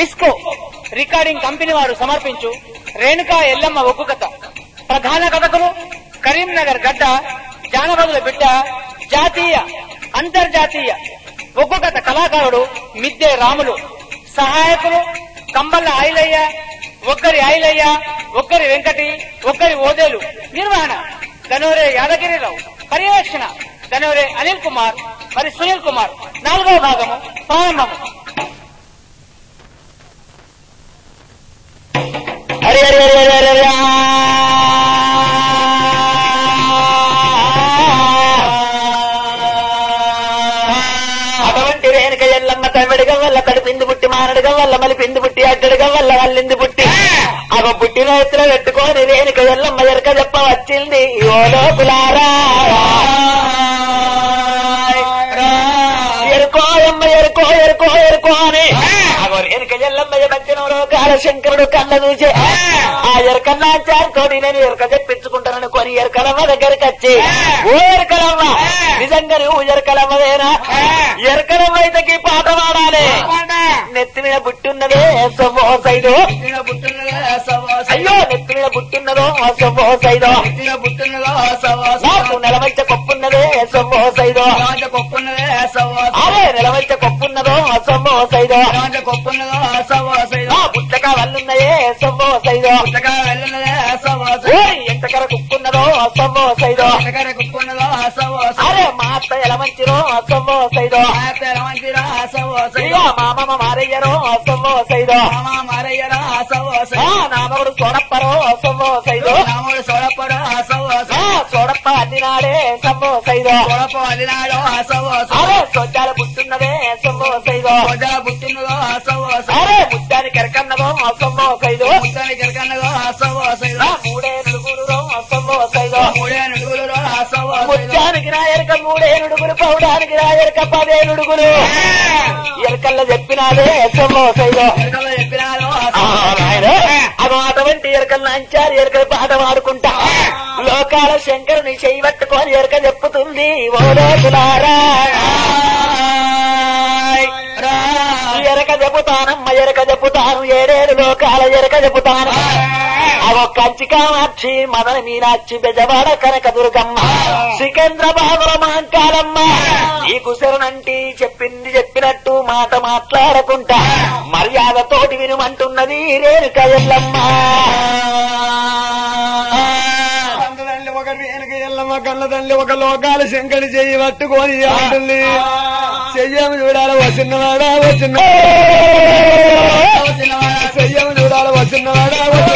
Disco recording company వారు సమర్పించు రేణుకా ఎల్లమ్మ ఒగ్గు కథ ప్రధాన కథకులు కరీంనగర్ గడ్డ జానపదుల బిడ్డ జాతీయ అంతర్జాతీయ ఒగ్గు కథ కళాకారుడు మిద్దె రాములు సహాయకులు కంబల్ల ఐలయ్య ఒక్కరి ఐలయ్య ఒక్కరి వెంకటి ఒక్కరి ఓదేలు నిర్వహణ గనోరే యాదగిరిరావు పర్యవేక్షణ గనోరే అనిల్ కుమార్ మరి సునీల్ కుమార్ నాలుగవ భాగము ప్రారంభము హరి హరి హరి హరి హరి హరి అటువంటి రేణుక ఎల్లమ్మ తమిడిగం వల్ల కడిపింది పుట్టి మారడుగం వల్ల మలి పిండి పుట్టి అడ్డడుగం వల్ల వల్లింది పుట్టి అవ పుట్టిన ఎత్తులో పెట్టుకొని రేణుక ఎల్లమ్మ ఎరక చెప్ప వచ్చింది ఓ లోపులారా ఎరుకో ఎమ్మ ఎరుకో ఎరుకో ఎరుకో అని అగో రేణుక ఎల్లమ్మ మధ్యనంలో కాలశంకరుడు కళ్ళ చూసి ఆ ఎరకన్నాచారుతోటి నేను ఎరక చెప్పించుకుంటానని కొని ఎరకలమ్మ దగ్గరికి వచ్చి ఓ ఎరకలమ్మ నిజంగా నువ్వు ఎరకలమ్మదేనా ఎరకలమ్మ అయితే ఈ పాట పాడాలి నెత్తి మీద పుట్టున్నదే సొమ్మో సైడు అయ్యో నెత్తి మీద పుట్టున్నదో సొమ్మో సైదో నాకు నెలవంచ కొప్పున్నదే సొమ్మో సైదో అరే నెలవంచ కొప్పున్నదో సొమ్మో సైదో ఆ పుట్టక వల్లున్నయే సొమ్మో సైదో ఓయ్ ఎంతకర కుక్కున్నదో సొమ్మో సైదో అరే మా అత్త ఎలమంచిరో సొమ్మో సైదో ఇదిగో మా అమ్మమ్మ మారయ్యరో సొమ్మో సైదో ఆ నామగుడు సోడప్పరో సొమ్మో సైదో ఆ సోడప్ప అన్నినాడే సొమ్మో సైదో అరే సొజ్జాల పుట్టున్నదే సొమ్మో సైదో అరే ముత్తాని కెరకన్నదో సొమ్మో సైదో ఆ మూడే నలుగురు సొమ్మో సైదో ముత్యానికి నా ఎరక మూడే నుడుగులు పౌడానికి నా ఎరక పదే నుడుగులు ఎరకల్లో చెప్పినాదే సొమ్మో సైదో అదో అటువంటి ఎరకలు నంచారు ఎరకలు పాట పాడుకుంటా లోకాల శంకరుని చేయి పట్టుకొని ఎరక చెప్పుతుంది ఓ రోజులారా ఎరక చెబుతానమ్మ ఎరక చెబుతాను ఏడేడు లోకాల ఎరక చెబుతాను అవో కంచి కామాక్షి మదన మీనాక్షి బెజవాడ కనక దుర్గమ్మ సికంద్ర బాబుల మాంకాలమ్మ ఈ కుసరనంటి చెప్పింది చెప్పినట్టు మాట మాట్లాడకుంటా మర్యాదతోటి వినుమంటున్నది రేణుక ఎల్లమ్మ తండ్రి ఒక రేణుక ఎల్లమ్మ కళ్ళ తండ్రి ఒక లోకాల శంకరి చెయ్యి పట్టుకొని అంటుంది చెయ్యము చూడాలి వసిన్నవాడా వచ్చిన చెయ్యము చూడాలి వసిన్నవాడా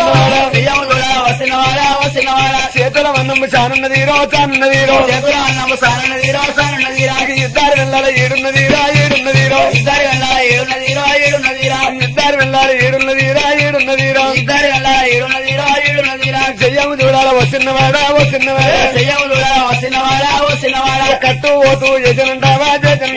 వచ్చినవాడా చేతుల వన్నమ్మ చానున్నది రో చానున్నది రో ఇద్దరు వెళ్ళాలి ఏడున్నది రా ఏడున్నది రో ఇద్దరు వెళ్ళాలి ఏడున్నది రా ఏడున్నది రా చెయ్యము చూడాలి వసిన్నవాడా వసిన్నవాడా కట్టు పోతూ యజనంటావా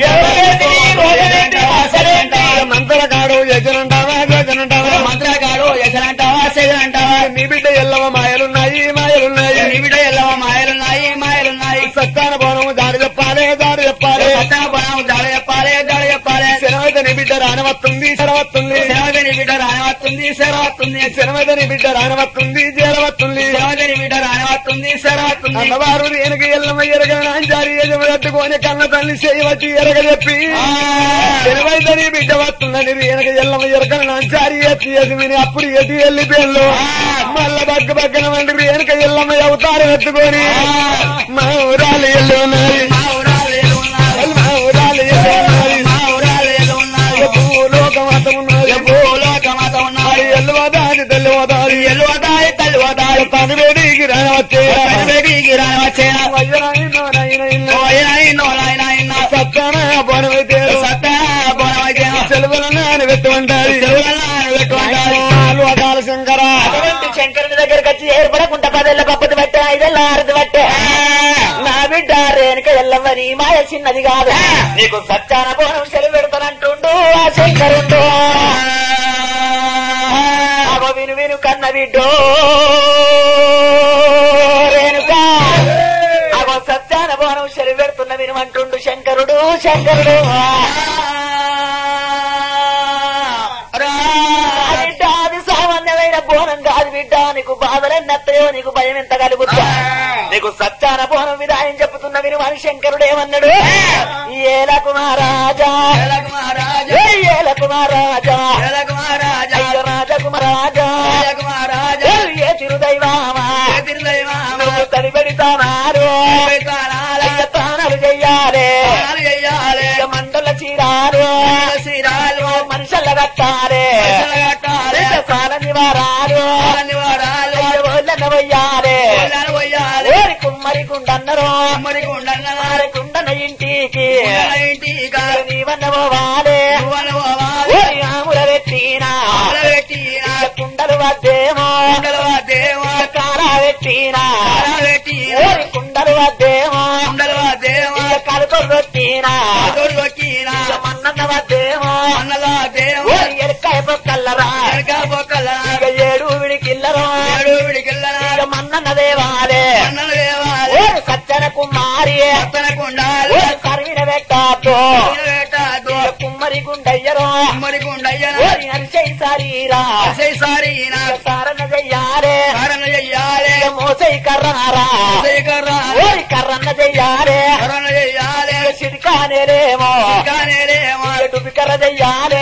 మంత్రకాడు యజనంటావా యజనంటావా మంత్రగాడు ఎసరంటావా సెగరంటావా నీ బిడ్డ ఎల్లవ మాయలున్నాయి మాయలున్నాయి నీ బిడ్డ ఎల్లవ మాయలున్నాయి మాయలున్నాయి సత్తాన పోనము దారి చెప్పాలి దారి చెప్పాలి సత్తా బలం దాడి చెప్పాలి దాడి చెప్పాలి శనవైత నీ బిడ్డ రానవత్తుంది శరవత్తుంది శరవదని బిడ్డ రానవస్తుంది శరవస్తుంది శనవైత నీ బిడ్డ రానవత్తుంది జేలవత్తుంది శరవదని బిడ్డ రానవస్తుంది శరవస్తుంది అన్నవారు వెనక ఎల్లమ్మ ఎరగ నాంచారి యజమ తట్టుకొని కన్న తల్లి చేయవచ్చి ఎరగ చెప్పి శనవైత నీ బిడ్డ వస్తుందని వెనక ఎల్లమ్మ ఎరగ నాంచారి ఎత్తి ఎదిమిని అప్పుడు ఎటు ఎల్లి పేర్లు మల్ల బగ్గ బగ్గన వంటి వెనక ఎల్లమ్మ అవతారం ఎత్తుకొని మా ఊరాలు ఎల్లు ఉన్నాయి మా ఊరాలు ఏలు ఉన్నారు మా ఊరాలు ఎల్లు ఉన్నాయి మా ఊరాలు ఏలు ఉన్నారు భూలోకమాత ఉన్నది భూలోకమాత ఉన్నారు ఎల్లువదాని తెల్లవదాని ఎల్లువదాయి తల్లివదాయి తను వేడికి రావచ్చే బయటికి రావచ్చేనా సత్తాన బోనమైతే సత్తా బోనమైతేనా సెలవుల నాని పెట్టుకుంటారు లోకాల శంకర అటువంటి శంకరుని దగ్గరికి వచ్చి ఏర్పడకుండా పదేళ్ళ పప్పది పట్టే ఐదేళ్ళ ఆరది పట్టే నా బిడ్డ రేణుక ఎల్లవని మాయ చిన్నది కాదు నీకు సత్యాన బోనం సెలవు పెడతానంటుండు ఆ శంకరుండు అగో విను విను కన్న బిడ్డో రేణుక అగో సత్యాన బోనం సెలవు పెడుతున్న వినుమంటుండు శంకరుడు శంకరుడు రా బిడ్డ అది సామాన్యమైన బోనం కాదు బిడ్డ నీకు బాధలెన్నత్తయో నీకు భయం ఎంత కలుగుతా నీకు సత్యాన బోనం విధానం చెప్తున్న విని మని శంకరుడు ఏమన్నాడు ఏల కుమారాజా ఏ ఏల కుమారాజా అయ్యో రాజ కుమారాజా ఏ ఏ తిరుదైవామా నువ్వు తడి పెడతానారు అయ్య తానాలు చెయ్యాలి ఇక మండల చీరాలు మనుషుల కట్టాలి ఇక సాల నివారాలు అయ్య ఓళ్ళన వయ్యాలి ఓరి కుమ్మరి గుండన్నరు ఆరి గుండన ఇంటికి ఇక నీవన్న పోవాలి ఓరి ఆముల పెట్టినా ఇక కుండలు వద్దేమో ఇక కార పెట్టినా ఓరి కుండలు వద్దేమో ఇక కలుకొలు పెట్టినా ఇక మన్నన్న వద్దేమో ఓరి ఎరకాయ పొక్కల్లరా ఇక ఏడు విడికిల్లరా ఇక మన్నన్న దేవాలే ఓరి సజ్జన కుమారి ఓరి కరివిన పెట్టాతో ఇక కుమ్మరి గుండయ్యరో ఓరి అరిసై సారీరా ఇక సారణ చెయ్యాలే ఇక మోసై కర్రారా ఓరి కర్రన్న చెయ్యాలే ఇక సిరికానేలేమో ఇక డుబికర్ర చెయ్యాలే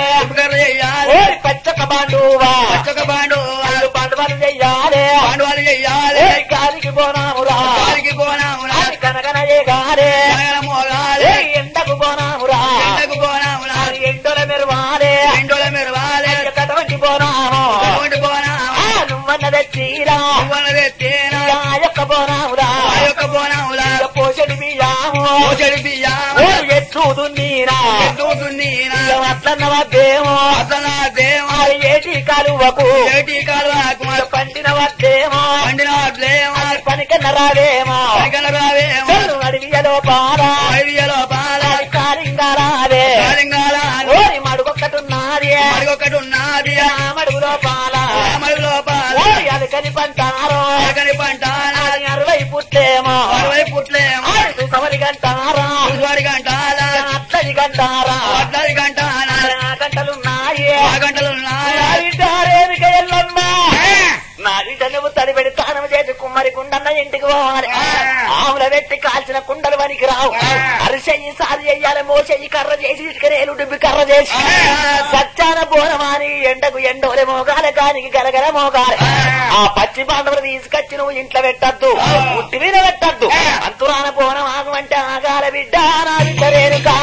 ఓరి పచ్చక బాండువా అల్లు బండవాలు చెయ్యాలే పాండవాలు చెయ్యాలి ఓరి గాలికి పోనామురా వారికి పోనాములా అది కనకనయే గాలే మోగాలి ఏయ్ ఎండకు పోనామురా ఎండకు పోనాములా అది ఎండల మెరవాలే ఎండోల మీరు వాలి కటువంటి పోనాము అటువంటి పోనాము ఆ నువ్వన్నదే తీరా పువ్వులదే తేనా ఆ యొక్క పోనామురా ఆ యొక్క పోనాములా ఇక పోషడి బియ్యాము పోచడి బియ్యాము ఓ ఎట్లు నీరా ఎదుగుతున్నీనా అట్లన్నవద్దేమో అసలు దేవా మరి ఏటి కలువకు ఏటి కాలువాకు ఇక పండిన వద్దేమో పండిన వాట్లేమా పనికన్న రావేమో పైకల రావేమో చెల్లు అడివియలో పారా ఐడియలో పాల కాలింగా రావే కాలింగాల ఓరి మడుగొక్కటున్నది మరికొకటి ఉన్నది ఆ మడుగులో పాల అమలులో పాల ఓరి అలకని పంటారో ఆకలి పంట అది అరవై పుట్టేమో అరవై పుట్లేమో ఆరు సమరి గంటారా వాడి గంటాల అత్తది గంటారా పద్నాలుగు గంటాల ఆ గంటలున్నాయి ఆ గంటలు ఉన్నాయి నావిటారేమిక ఎల్లమ్మ నా బిడ్డ నువ్వు తడి పెడి తానం చేసి కుమ్మరి కుండన్న ఇంటికి పోవాలి ఆవుల పెట్టి కాల్చిన కుండలు వనికి రావు అరిసెయ్యి సారి చెయ్యాలి మోసెయ్యి కర్ర చేసి ఇటుకరేలు డుబ్బి కర్ర చేసి సచ్చాన బోనమాని ఎండకు ఎండోలే మోగాలి కానికి గలగల మోగాలి ఆ పచ్చి పాండవులు తీసుకొచ్చి నువ్వు ఇంట్లో పెట్టద్దు ఉట్టి మీద పెట్టద్దు అంతురాన బోనం ఆగమంటే ఆగాల బిడ్డ నా బిడ్డ రేణుకా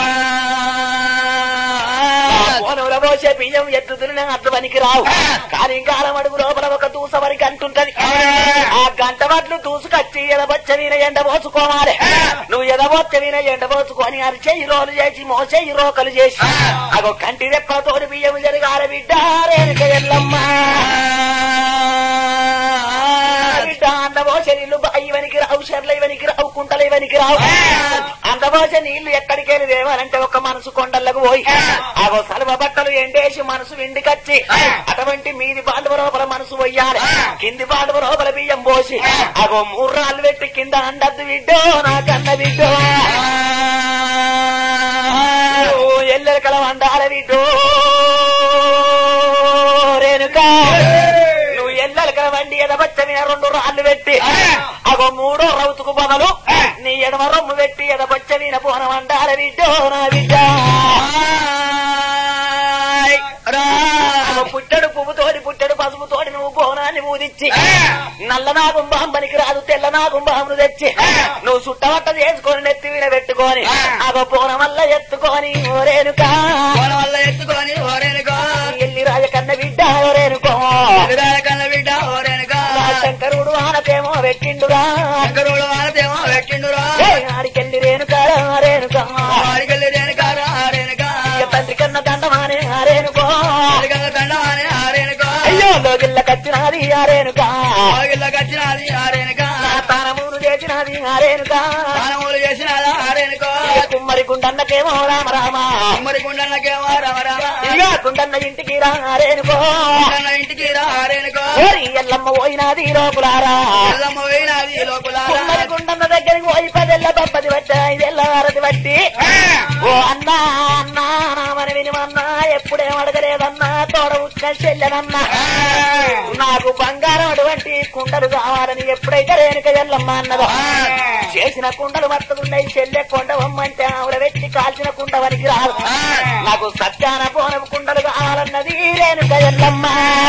పోనవుల పోసే బియ్యం ఎత్తు తిరిగిన అద్దు పనికి రావు కానీ కాలం అడుగు లోపల ఒక దూస వరకు అంటుంటది ఆ గంట వడ్లు దూసుకొచ్చి ఎదబొచ్చ వీన ఎండ పోసుకోవాలి నువ్వు ఎదబొచ్చ వీన ఎండ పోసుకొని అరిచెయ్యి రోలు చేసి మోసేయి రోకలు చేసి అగో కంటి రెప్పలతోటి బియ్యం జరగాల బిడ్డ రేణుక ఎల్లమ్మ బిడ్డ అందబోసే నీళ్లు ఇవనికి రావు షర్ల ఇవనికి రావు కుంటలు ఇవనికి రావు అందబోసే నీళ్లు ఎక్కడికి వెళ్ళి దేవాలంటే ఒక మనసు కొండలకు పోయి అగో సలవ బట్టలు ఎండేసి మనసు విండికచ్చి అటువంటి మీది బాండవ లోపల మనసు పోయాలి కింది బాండవ లోపల బియ్యం పోసి అగో మూడు రాళ్ళు పెట్టి కింద అండద్దు బిడ్డో నా కన్న బిడ్డో నువ్వు ఎల్లెలకల వండాల బిడ్డో రేణుకా నువ్వు ఎల్లెలకల వండి ఎదబచ్చ మీద రెండు రాళ్ళు పెట్టి అగో మూడో రౌతుకు బదులు నీ ఎడమ రొమ్ము పెట్టి ఎదబచ్చ మీద పోన వండాల బిడ్డో నా బిడ్డ అగో పుట్టడు పువ్వుతోటి పుట్టడు పసుపుతోటి నువ్వు బోనాన్ని ఊదిచ్చి నల్ల నాగం బాంబనికి రాదు తెల్ల నాగం బాంబును తెచ్చి నువ్వు సుట్టబట్ట చేసుకొని నెత్తి మీద పెట్టుకొని అగో పోన వల్ల ఎత్తుకొని ఓరేనుకా కోన వల్ల ఎత్తుకొని ఓరేనుకో ఎల్లి రాజ కన్న బిడ్డ ఓరేనుకో విడాల కన్న బిడ్డ ఓరేనుకో నా శంకరుడు ఆనతేమో పెట్టిండురా శంకరుడు వాడతేమో పెట్టిండురా ఏ ఆడికెళ్ళి రేణుకా రేణుకా వాడికెళ్ళి రేణుకారా రేణుకా ఇక తండ్రి కన్న దండమానే ఆరేనుకో అడిగల దండానే ఆరేనుకో అయ్యో లోగిళ్ళ కచ్చినది ఆరేనుకా ఆగిల్ల కచ్చినది ఆరేనుకా నా తానమూను చేసినది ఆరేనుకా స్నానములు చేసినదా ఆరేనుకో ఇక కుమ్మరి గుండన్నకేమో రామ రామ మరి గుండన్నకేమో రమ రమ ఇక గుండన్న ఇంటికి రారేనుకో గుండన్న ఇంటికి రారేనుకో ఓరి ఎల్లమ్మ పోయినది లోపులారా ఎల్లమ్మ పోయినది లోపల కుమ్మరి గుండన్న దగ్గరికి పోయి పదెల్ల పప్పది పట్ట ఐదెల్ల ఆరతి పట్టి ఓ అన్నా అన్నా నామని వినిమన్నా ఎప్పుడేం అడగలేదన్నా తోడ ఉచ్చిన చెల్లెనన్నా నాకు బంగారం అటువంటి కుండలు కావాలని ఎప్పుడైతే రేణుక ఎల్లమ్మ అన్నదో చేసిన కుండలు మత్తగున్నాయి చెల్లె కొండవమ్మంటే ఆవిడ పెట్టి కాల్చిన కుండవనికి రాదు నాకు సత్యాన పోనం కుండలు కావాలన్నది రేణుక ఎల్లమ్మ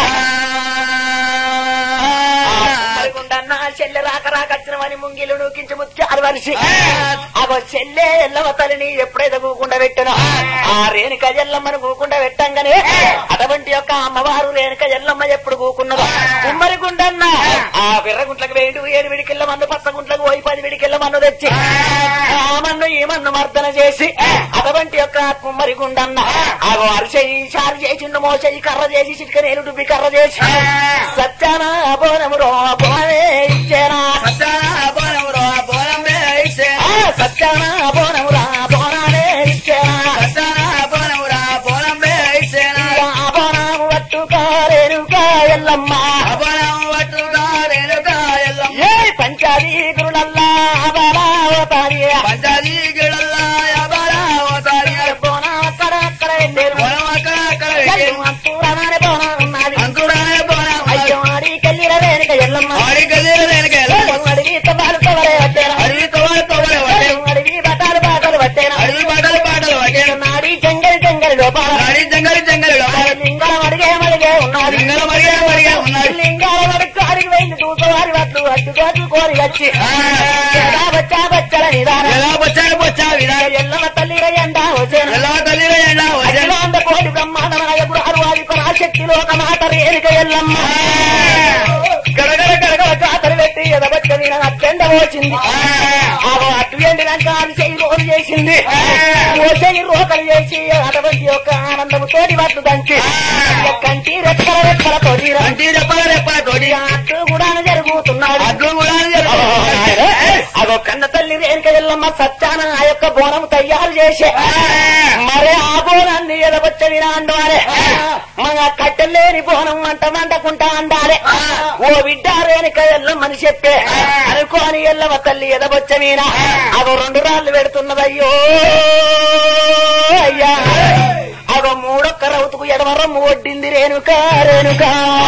కుండన్న చెల్లె రాక రాక వచ్చినవని ముంగిలు నూకించి ముత్యాలు వలిసి అగో చెల్లె ఎల్లవ తల్లిని ఎప్పుడైతే కూకుండా పెట్టానో ఆ రేణుక ఎల్లమ్మను కూకుండా పెట్టంగానే అటువంటి యొక్క అమ్మవారు రేణుక ఎల్లమ్మ ఎప్పుడు కూకున్నదో కుమ్మరి గుండన్న ఆ విర్రగుంట్లకు వేడు ఏడు విడికిళ్ళ మన్ను పచ్చ గుంట్లకు పోయి పది విడికిళ్ళ మన్ను తెచ్చి ఆ మన్ను ఈ మన్ను మర్దన చేసి అటువంటి యొక్క కుమ్మరి గుండన్న ఆగో అరిచేయి చారు చేసిండు మోసేయి కర్ర చేసి చిటిక నేను డుబ్బి కర్ర చేసి సత్యాన బోనమురో బోనే ఇచ్చేనా బోనమురో బోనమే ఇచ్చేనా ఆ సత్యాన బోనమురా బోనానే ఇచ్చేనా బోనమురా బోనమే ఇచ్చేనా ఆ బోనాము పట్టుకోరేనుకా ఎల్లమ్మ బోనం పట్టుగా రేణుక ఎల్లమ్మ ఏ పంచాది గురులల్లా బలావతారి పంచాది గిడల్లా ఎవరావతారి బోనా అక్కడ అక్కడ వెళ్ళేరు బోనం అక్కడ అక్కడ పెట్టేరు. అంతూరమానే బోనా ఉన్నది అంకురానే బోనం అయ్యో ఆడికెళ్ళిన వేనుక ఎల్లమ్మ ఆడి గదిలో రేణుక ఎల్లమ్మ అడిగి తబాలు తవరే పట్టేనా అడవి తోడు తోడు పట్టేరు అడిగి బటాలు బాటలు పట్టేనా అడవి పాటలు పాటలు పట్టేరు నాడి జంగలి జంగలి లోపాల నాడి జంగలి జంగలి లింగం అడిగే మడిగే ఉన్నది లింగల మరిగా మరిగా ఉన్నది లింగాల వరకు అడిగి వెళ్ళి దూసవారి వడ్లు అడ్డుకోట్లు కోరి వచ్చి ఎలా వచ్చా బచ్చల నిదానం ఎలా వచ్చాడు వచ్చా విధానం ఎల్లవ తల్లి ఎండా వచ్చాను ఎలా తల్లిలో ఎండా వచ్చాడు అఖిలాండ కోటి బ్రహ్మాండమైన ఎప్పుడు అరువాది పరాశక్తి లోక మాట రేణుక ఎల్లమ్మ గడగడ గడగడ జాతర పెట్టి ఎదబట్ట వీణ అత్యంత వచ్చింది ఆగో అటు ఎండినాక అది చెయ్యి రోజు చేసింది ఓ చెయ్యి రోకలు చేసి అటువంటి యొక్క ఆనందము తోటి వడ్లు దంచి ఇక కంటి రెక్కల రెక్కల తోడి అంటే చెప్పాలి రెప్పల తోడి అటు కూడా జరుగుతున్నాడు అడ్డు కూడా అగో కన్న తల్లి రేణుక ఎల్లమ్మ సత్యాన ఆ యొక్క బోనం తయారు చేసే మరి ఆ బోనాన్ని ఎదవచ్చ వినాండు అరే మన కట్టెలేని బోనం అంట మంటకుంటా అండాలి ఓ బిడ్డ రేణుక ఎల్లమ్మని చెప్పే అనుకోని ఎల్లమ్మ తల్లి ఎదవచ్చ వీణ అగో రెండు రాళ్ళు పెడుతున్నదయ్యో అయ్యా అగో మూడొక్క రౌతుకు ఎడమరం ఒడ్డింది రేణుక రేణుక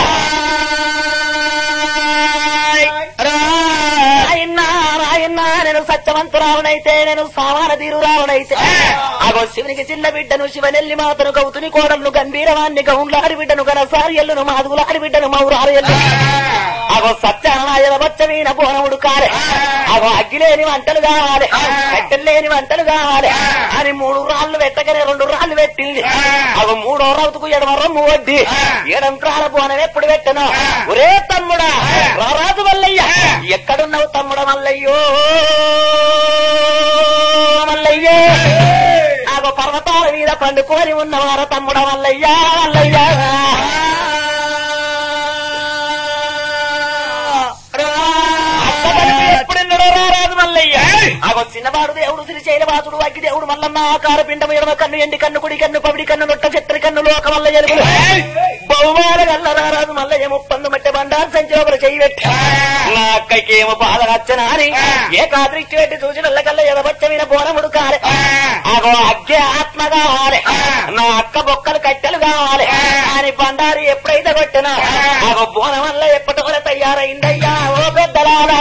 రాయన్నా రాయన్నా నేను సత్యవంతురావునైతే నేను సామాన తీరురావునైతే అగో శివునికి చిన్న బిడ్డను శివనెల్లి మాతను కౌతుని కోడలను గంభీరవాన్ని గౌండ్లాడి బిడ్డను గనసారి ఎల్లును మాదుగులాడి బిడ్డను మౌరారు ఎల్లు అగో సత్యనారాయణ వచ్చవీన బోనముడు కారే అగో అగ్గిలేని వంటలు కావాలి కట్టెలేని వంటలు కావాలి అని మూడు రాళ్ళు పెట్టగానే రెండు రాళ్ళు పెట్టింది అగో మూడో రౌతుకు ఎడమ రొమ్ము వడ్డి ఎడం ప్రాణ బోనం ఎప్పుడు పెట్టను ఒరే తమ్ముడా రారాజు మల్లయ్య ఎక్కడున్నావు తమ్ముడ మల్లయ్యో మల్లయ్యే ఆగో పర్వతాల మీద పండుకొని ఉన్నవార తమ్ముడ మల్లయ్య మల్లయ్య అత్తగడికి ఎప్పుడెన్నడో రారాజు మల్లయ్య ఆగో చిన్నవాడు దేవుడు శ్రీశైలవాసుడు అగ్గి దేవుడు మల్లన్న ఆకార పిండము ఎడమ కన్ను ఎండి కన్ను కుడి కన్ను పవిడి కన్ను నొట్ట చెత్తరి కన్ను లోక వల్ల ఎలుగులు బహుమాన గల్ల రారాజు మల్లయ్య ముప్పందు మట్టె బండారు సంచి లోపల చెయ్యి పెట్టి నా అక్కకి ఏమో బాధ నచ్చనా అని ఏకాదృష్టి పెట్టి చూసిన కల్ల ఎదవచ్చమైన బోనముడు కాలే ఆగో అగ్గే ఆత్మ కావాలి నా అక్క బొక్కలు కట్టెలు కావాలి అని బండారు ఎప్పుడైతే కొట్టినా ఆగో బోనం వల్ల ఎప్పటి తయారైందయ్యా ఓ పెద్దలారా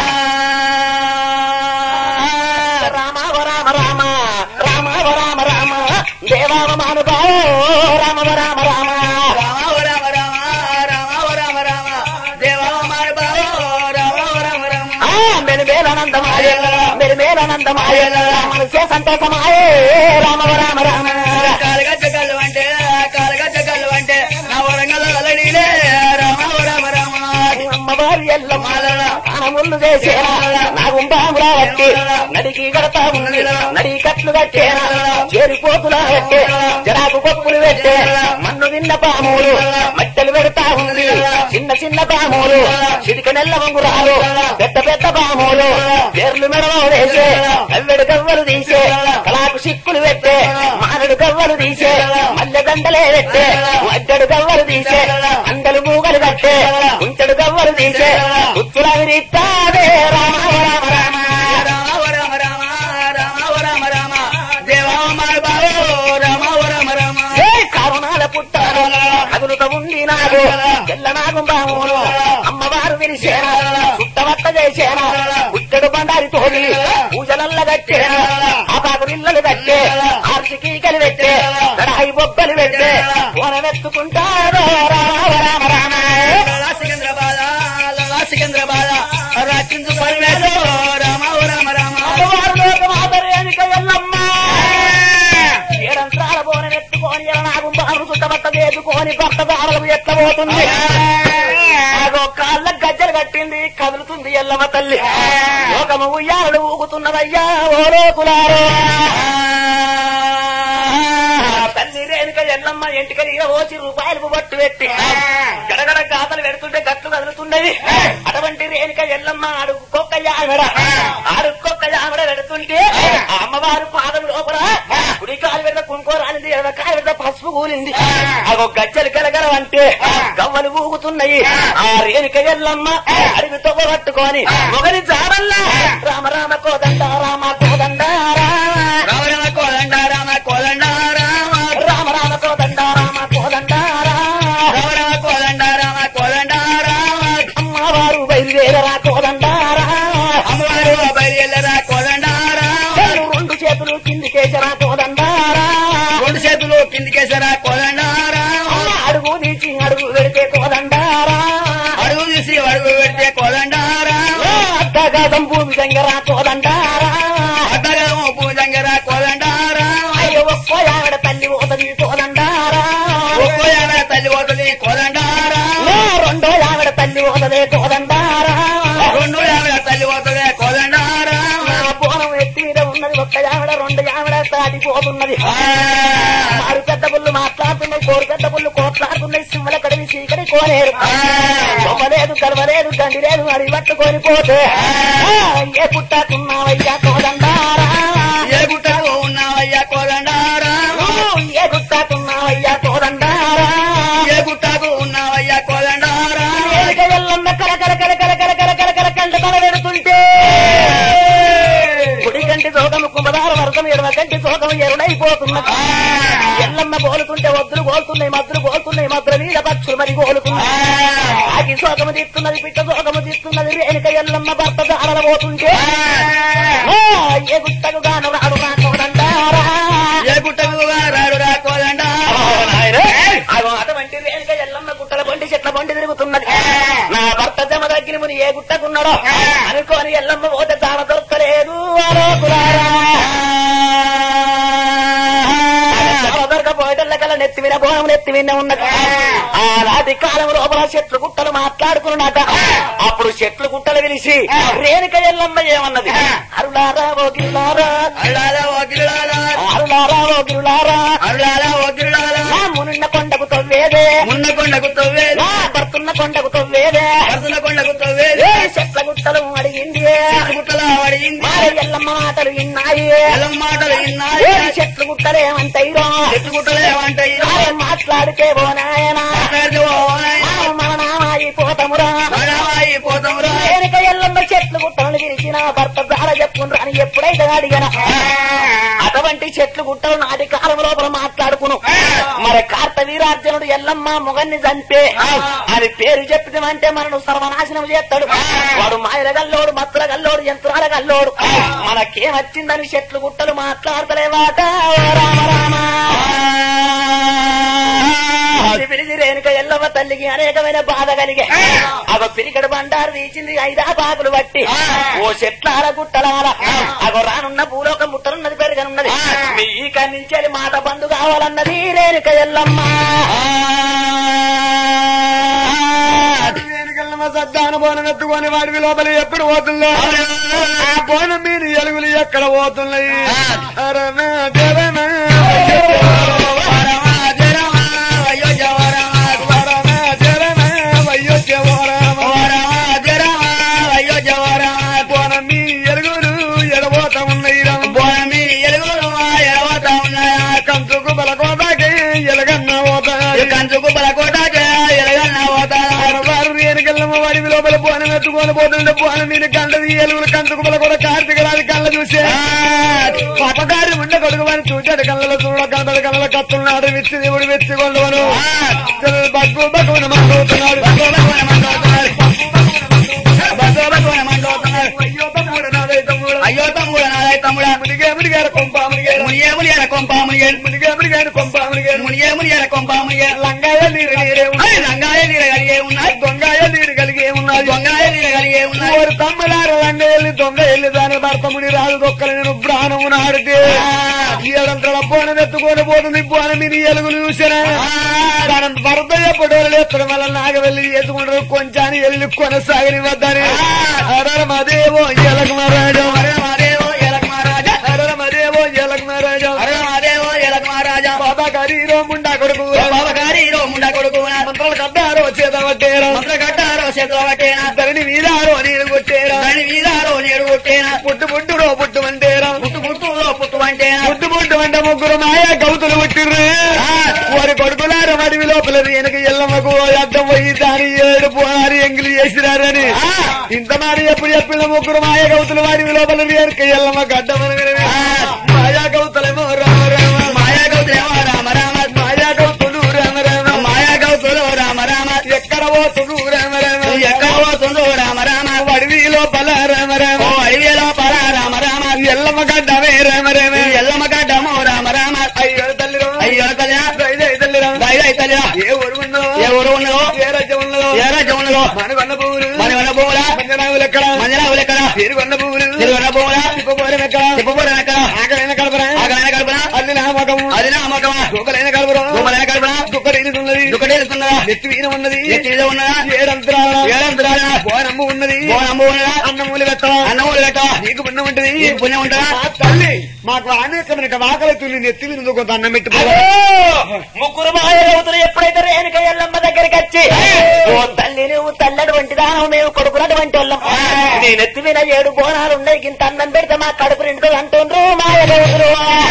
రామ ఓ రామ రామ రామ ఓ రామ రామ దేవామ మానుభావ రామ ఓ రామ రామ రామ రామ రామ రామ రామ రామ దేవా మార బావ రామ రామ రామ ఆ, మెరుమేలనందమాయ మెరుమేలనందమాయ మనసే సంతోషమాయే రామ ఓ రామ రామ కాలగచ్చగల్లు అంటే కాలగచ్చగల్లు అంటే నా వరంగల్ అలడిలే రామ రామ రామ అమ్మవారి ఎల్లమ్మ బాణముళ్ళు చేసేనా నా గుంబాములా కట్టి నడికి కడతా ఉంది నడి కట్లు కట్టేనా చేరిపోతులా కట్టే జరాకు పప్పులు పెట్టే మన్ను తిన్న పాములు మట్టెలు పెడతా ఉంది చిన్న చిన్న పాములు చిటిక నెల్ల వంగురాలు పెద్ద పెద్ద పాములు పేర్లు మెడలో వేసే కవ్వెడు కవ్వలు తీసే కళాకు సిక్కులు పెట్టే మానడు కవ్వలు తీసే మల్లె దండలే పెట్టే వడ్డడు కవ్వలు తీసే అందలు మూగలు కట్టే కుంచెడు కవ్వలు తీసే కుచ్చుల విరిస్తాదే రామ రామ రామ రామ రామ రామ రామ రామ రామ దేవా మా బావో రామ రామ రామ ఏ కరుణాల పుట్టారు కదులుత ఉంది నాకు తెల్ల నాగు బాములు అమ్మవారు విరిసేనా చుట్టవట్ట చేసేనా పుట్టడు బండారి తోడి పూజలల్ల కట్టేనా ఆపాకురిల్లలు కట్టే ఆర్చికీకలు పెట్టే కడాయి బొబ్బలు పెట్టే పోనవెత్తుకుంటారు రామ రామ రామ లలా సికంద్రాబాద లలా సికంద్రాబాద రచించు పరమేశో రామ రామ రామ అమ్మవారు లోకమాదరేనిక ఎల్లమ్మ ఏడంత్రాల బోనెత్తుకొని నాకు బారు చుట్టబట్ట చేసుకొని భర్త దారులకు ఎట్ల పోతుంది నాకు కాళ్ళ గజ్జలు కట్టింది కదులుతుంది ఎల్లమ్మ తల్లి లోకము ఉయ్యాలు ఊగుతున్నదయ్యా ఓ లోకులారో తల్లి రేణుక ఎల్లమ్మ ఎంటిక నీర పోసి రూపాయలకు బట్టు పెట్టి గడగడ గాతలు పెడుతుంటే గట్లు కదులుతున్నది అటువంటి రేణుక ఎల్లమ్మ అడుక్కొక్క యామెడ అడుక్కొక్క యామెడ పెడుతుంటే ఆ అమ్మవారు పాదం లోపల కుడి కాలు పెడితే కుంకోరాలింది ఎడమ కాలు పెడితే పసుపు కూలింది అగో గజ్జలు గలగల అంటే గవ్వలు ఊగుతున్నాయి ఆ రేణుక ఎల్లమ్మ అడిగి తొవ్వ పట్టుకొని ఒకరి జాడల్లా రామ రామ కోదండ రామ కోదండ రామ రామ రామ కోదండ రామ కోదండ రామ రామ రామ కోదండ రామ కోదండ రామ రామ రామ కోదండ రామ కోదండ రామ అమ్మవారు బయలుదేరరా కోదండ రామ అమ్మవారు బయలుదేరా కోదండ రామ రెండు చేతులు కిందికేసరా కోదండ రామ రెండు చేతులు కిందికేసారా కోదండ రామ అమ్మ అడుగు తీసి అడుగు పెడితే కోదండ రామ అడుగు తీసి అడుగు పెడితే కోదండ రామ అద్దగాదం భూమి దగ్గర కోదండ రామ అడ్డగము పూజంగరా కోదండ రామ అయ్యో ఒక్క ఆవిడ తల్లి పోతుంది కోదండ రామ ఒక్కోయాన తల్లి పోతుంది కోదండ రామ రెండో ఆవిడ తల్లి పోతుంది కోదండ రామ రెండు యాభై తల్లి పోతుంది కోదండ రామ నా పోనం ఎత్తి మీద ఉన్నది ఒక్క ఆవిడ రెండు ఆవిడ దాటిపోతున్నది మారు పెద్ద పుల్లు మాట్లాడుతున్నాయి కోరు పెద్ద పుల్లు కోట్లాడుతున్నాయి సింహల కడివి చీకటి కోనేరు బొమ్మలేదు గర్వలేదు గండి లేదు అది పట్టుకొని పోతే ఆ, ఏ పుట్టాకున్నావయ్యా కోదండారా ఏ గుట్టకు ఉన్నావయ్యా కోదండ రామ ఏ గుట్టాకున్నావయ్యా కోదండారా ఏ గుట్టకు ఉన్నావయ్యా కోదండ రామ ఏలిక ఎల్లమ్మ కర కర కర కర కర కర కర కర కంట తల పెడుతుంటే కుడి కంటి సోకము కుంభదార వర్గం ఎడమ కంటి సోకము ఎరుడైపోతున్నది ఎల్లమ్మ గోలుతుంటే వద్దులు గోలుతున్నాయి మద్దులు గోలుతున్నాయి మద్దుల మీద పక్షులు మరి గోలుతున్నాయి ఆకి శోకము తీస్తున్నది పిట్ట శోకము తీస్తున్నది రేణుక ఎల్లమ్మ భర్త దారల పోతుంటే ఆ, ఏ గుట్టకు గాను రాడు నా కోదండారా ఏ గుట్టకు రాడు రా కోదండ అగో అటువంటి రేణుక ఎల్లమ్మ గుట్టల బండి చెట్ల బండి తిరుగుతున్నది నా భర్త జమ దగ్గర ముని ఏ గుట్టకున్నాడో అనుకోని ఎల్లమ్మ పోతే తాన దొరకలేదు అలోకులారా దొరకపోయేటల్ల నెత్తి విన బోనం నెత్తి విన్న ఉన్నది ఆనాటి కాలం లోపల చెట్లు గుట్టలు మాట్లాడుకున్నాక అప్పుడు చెట్లు గుట్టలు పిలిచి రేణుక ఎల్లమ్మ ఏమన్నది అరులారా ఓ గిరులారా అల్లాల వగిలాలా అరులారా ఓ గిరులారా అల్లాల వగిలాలా నా మునున్న కొండకు తవ్వేదే మున్న కొండకు తవ్వేది నా భర్తున్న కొండకు తవ్వేదే అర్జున కొండకు తవ్వేది ఏ చెట్ల గుట్టలు అడిగింది గుట్టల అడిగింది మారే ఎల్లమ్మ మాటలు విన్నాయి ఎలం మాటలు ఏ విన్నాయి చెట్లు గుట్టలు ఏమంటాయిరో చెట్టు గుట్టలు ఏమంటాయి మారే మాట్లాడితే ఓ నాయనా మాట్లాడితే ఓ నాయనా, మనం మన నామాయి పోతమురా మనమాయి పోతామురా వెనుక ఎల్లమ్మ చెట్లు గుట్టలను విరిచిన భర్త దాడ చెప్పుకుంటారు అని ఎప్పుడైతే అడిగాను అటువంటి చెట్లు గుట్టలు నాటి కాలం లోపల మాట్లాడుకును మరి కార్తవీరార్జునుడు ఎల్లమ్మ మొగన్ని చంపే అని పేరు చెప్పితే మనను సర్వనాశనం చేస్తాడు వాడు మాయల గల్లోడు మత్తుల గల్లోడు యంత్రాల గల్లోడు మనకేమొచ్చిందని చెట్లు గుట్టలు మాట్లాడతలేవాట ఓ రామ రామ పిలిచి పిలిచి రేణుక ఎల్లమ్మ తల్లికి అనేకమైన బాధ కలిగే అవ పిరికడు బండారు తీసింది ఐదా పాకులు బట్టి ఓ చెట్లాల గుట్టలాల అగో రానున్న భూలోకం ముట్టనున్నది పెరగనున్నది మీ నుంచి మాట బంధు కావాలన్నది రేణుక ఎల్లమ్మ వెనుకల్ల ఎల్లమ్మ సద్దాన బోనం ఎత్తుకొని వాడి లోపల ఎప్పుడు పోతుందో ఆ బోనం మీద ఎలుగులు ఎక్కడ పోతున్నాయి అరమే జరమే వరమే జరమే వయ్యొచ్చే వరమ బోనం మీ ఎలుగులు ఎడబోతా ఉన్నాయి రా. కంచుకు బలకోటాకి ఎలగన్న పోతాయి కంచుకు బలకోటాకే ఎలగన్నా పోతారా వారు రేణుకెళ్ళమ్మ వాడి లోపల బోనం ఎత్తుకొని పోతుంటే బోనం మీద కండది ఎలుగులు కంచుకు బలకోట కార్తీక రాజు కళ్ళ చూసే పపకారి ఉండ కొడుకు అని చూచాడు కళ్ళలో చూడ కనబడి కళ్ళ కత్తున్నాడు విచ్చి దేవుడు వెచ్చి కొండవను బగ్గు బగ్గున మండుతున్నాడు అయ్యో తమ్ముడు నాదే తమ్ముడు అయ్యో తమ్ముడు నాదై తమ్ముడా మునిగే మునిగారు కొంప మునిగారు మునిగే మునిగేర కొంప మునిగేడు మునిగే మునిగారు కొంప మునిగారు మునిగే మునిగేర కొంప మునిగేడు లంగాయ నీరు నీరే ఉన్నాయి రంగాయ నీర కలిగే ఉన్నాయి దొంగాయ నీరు కలిగే ఉన్నది దొంగాయ నీర కలిగే ఉన్నాయి ఓరు తమ్ముడారు లంగ వెళ్ళి దొంగ వెళ్ళి దాని భర్త ముడి రాదు దొక్కలు నేను ప్రాణము నాడితే ఏడంతల బోనం ఎత్తుకొని పోతుంది బోనం మీద ఎలుగులు చూసినా దాని భర్త ఎప్పుడు ఎత్తడం వల్ల నాగ వెళ్ళి ఎత్తుకుంటారు కొంచాన్ని వెళ్ళి కొనసాగని వద్దని అరమదేవో ఎలక మహారాజా మాదేవో ఎలక మహారాజా అరమదేవో ఎలక మహారాజా అరే మాదేవో ఎలక మహారాజా బాబా గారి ముండా కొడుకు బాబగారి రో ముండా కొడుకు మంత్రాలు కట్టారో చేత పట్టేరా మంత్ర కట్టారో చేతులు పట్టేనా ధరణి మీదారో నీరు కొట్టేరా దాని వీరారో నేడు కొట్టేనా పుట్టు పుట్టురో పుట్టు అంటేరా పుట్టు పుట్టులో పుట్టు అంటేనా పుట్టు పుట్టు అంటే ముగ్గురు మాయా గౌతులు పుట్టిర్రు వారి కొడుకులారు మడివి లోపల వెనక ఎల్లమ్మకు అద్దం పోయి దాని ఏడు పోనారి ఎంగిలి చేసిరారని ఇంత మరి ఎప్పుడు చెప్పిన ముగ్గురు మాయా గౌతులు వారి లోపల వెనక ఎల్లమ్మ గడ్డమని మాయా గౌతులేమో రామ రామ మాయా గౌతులేమో రామ రామ మాయా గౌతులు రామ రామ మాయా గౌతులు రామ రామ ఎక్కడ పోతులు రామ రామ ఎక్కడ పోతుందో రామ రామ వడివి లోపల రామ రామ ఓ అడవిలో పర రామ రామ ఎల్లమ్మ గడ్డమే రామ రామ ఎల్లమ్మ గడ్డము రామ రామ అయ్యో తల్లి అయ్యో తల్లి తల్లి తల్లి దయ తల్లి ఏ ఊరు ఉన్నదో ఏ ఊరు ఉన్నదో ఏ రాజ్యం ఉన్నదో ఏ రాజ్యం ఉన్నదో మనకొన్న పువ్వులు మన వన భూముల మంజనావులు ఎక్కడ మంజనావులు ఎక్కడ పేరుకొన్న పువ్వులు తిరువన భూముల తిప్పపోరం ఎక్కడ తిప్పబోరం ఎక్కడ ఆకలైన కలపరా ఆగలైన కల్పన అది నా మగము అది నా అమ్మకమా దూకలైన కలపరా భూములైన కల్పన దుఃఖరీతున్నది దుఃఖటేలుతున్నదా నెత్తి వీణ ఉన్నది ఎత్తి మీద ఉన్నదా ఏడంతరాల ఏడంతరాల బోనమ్ము ఉన్నది బోనమ్మ ఉన్నదా అన్నమూలి పెట్టవా అన్నమూలు పెట్ట నీకు పుణ్యం ఉంటది నీకు పుణ్యం ఉంటుందా? ఆ తల్లి మాకు అనేకమైన ఆకలితుంది నెత్తి మీద కొంత అన్నం పెట్టి ముగ్గురు మాయలవుతులు ఎప్పుడైతే రేణుక ఎల్లమ్మ దగ్గరికి వచ్చి ఓ తల్లి నువ్వు తల్లటువంటి దానం మేము కొడుకున్నటువంటి వాళ్ళం నేను ఎత్తి మీద ఏడు బోనాలు ఉన్నాయి ఇంత అన్నం పెడితే మా కడుపు నిండుతుంది అంటుండ్రు మాయలవుతులు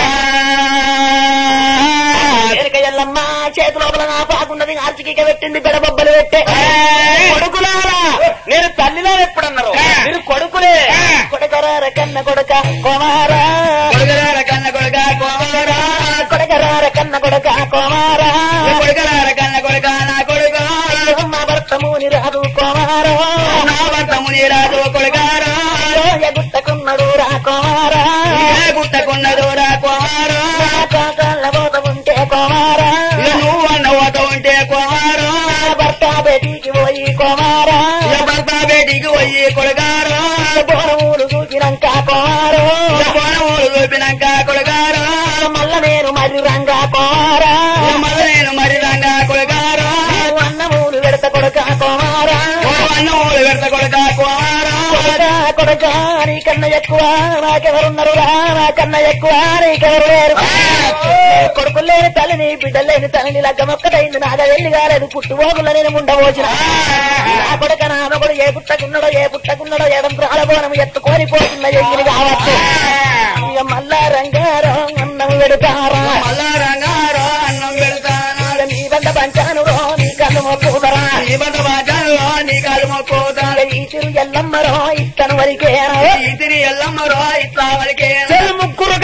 రేణుక ఎల్లమ్మ చేతి లోపల నా పాకున్నది ఆర్చికీక పెట్టింది బెడబొబ్బలు పెట్టే కొడుకులారా నేను తల్లిలో ఎప్పుడన్నారు మీరు కొడుకులే కొడకరార కన్న కొడక కోమారా కొడకరార కన్న కొడక కోమారా కొడకరార కన్న కొడక కోమారా కొడకరార కన్న కొడక నా కొడుక మా భర్తముని రాదు కోమారా నా భర్తముని రాదు కొడకారా గుట్టకున్నడు రా కోమారా గుట్టకున్నడు రా కోమారా కాకాళ్ళ పోత ఉంటే కోమారా నువ్వు అన్న పోత ఉంటే కోమారా భర్త బేటీకి పోయి కోమారా భర్త బేటీకి పోయి కొడగారు బోనమూలు చూపినాక కోమారు బోనమూలు చూపినాక కొడగారు మల్ల నేను మరి రంగా కోమారా మల్ల నేను మరి రంగా కొడగారు అన్నమూలు పెడత కొడక కోమారా అన్నమూలు పెడత కొడక కోమారా కొడక కొడక నీకన్నా ఎక్కువ నాకెవరున్నారు రా నాకన్నా ఎక్కువ నీకెవరు లేరు కొడుకులు లేని తల్లిని బిడ్డలు లేని తల్లిని లగ్గం ఒక్కటైంది నాగా వెళ్ళి కాలేదు పుట్టుబోగుల నేను ఉండవచ్చిన నా కొడుక నా కొడు ఏ పుట్టకున్నాడో ఏ పుట్టకున్నాడో ఏడం ప్రాణబోనం ఎత్తుకొని పోతున్న ఎంగిలి కావచ్చు ఇక మళ్ళా రంగారో అన్నం పెడతారా మళ్ళా రంగారో అన్నం పెడతారా నీ బండ పంచాను రో నీ కళ్ళు మొక్కుదరా నీ బండ పంచాను నీ కళ్ళు మొక్కుదరా ఈ తిరు ఎల్లమ్మరో ఇత్తను వరికేరా ఈ తిరి ఎల్లమ్మరో ఇట్లా వరికేరా ముగ్గురు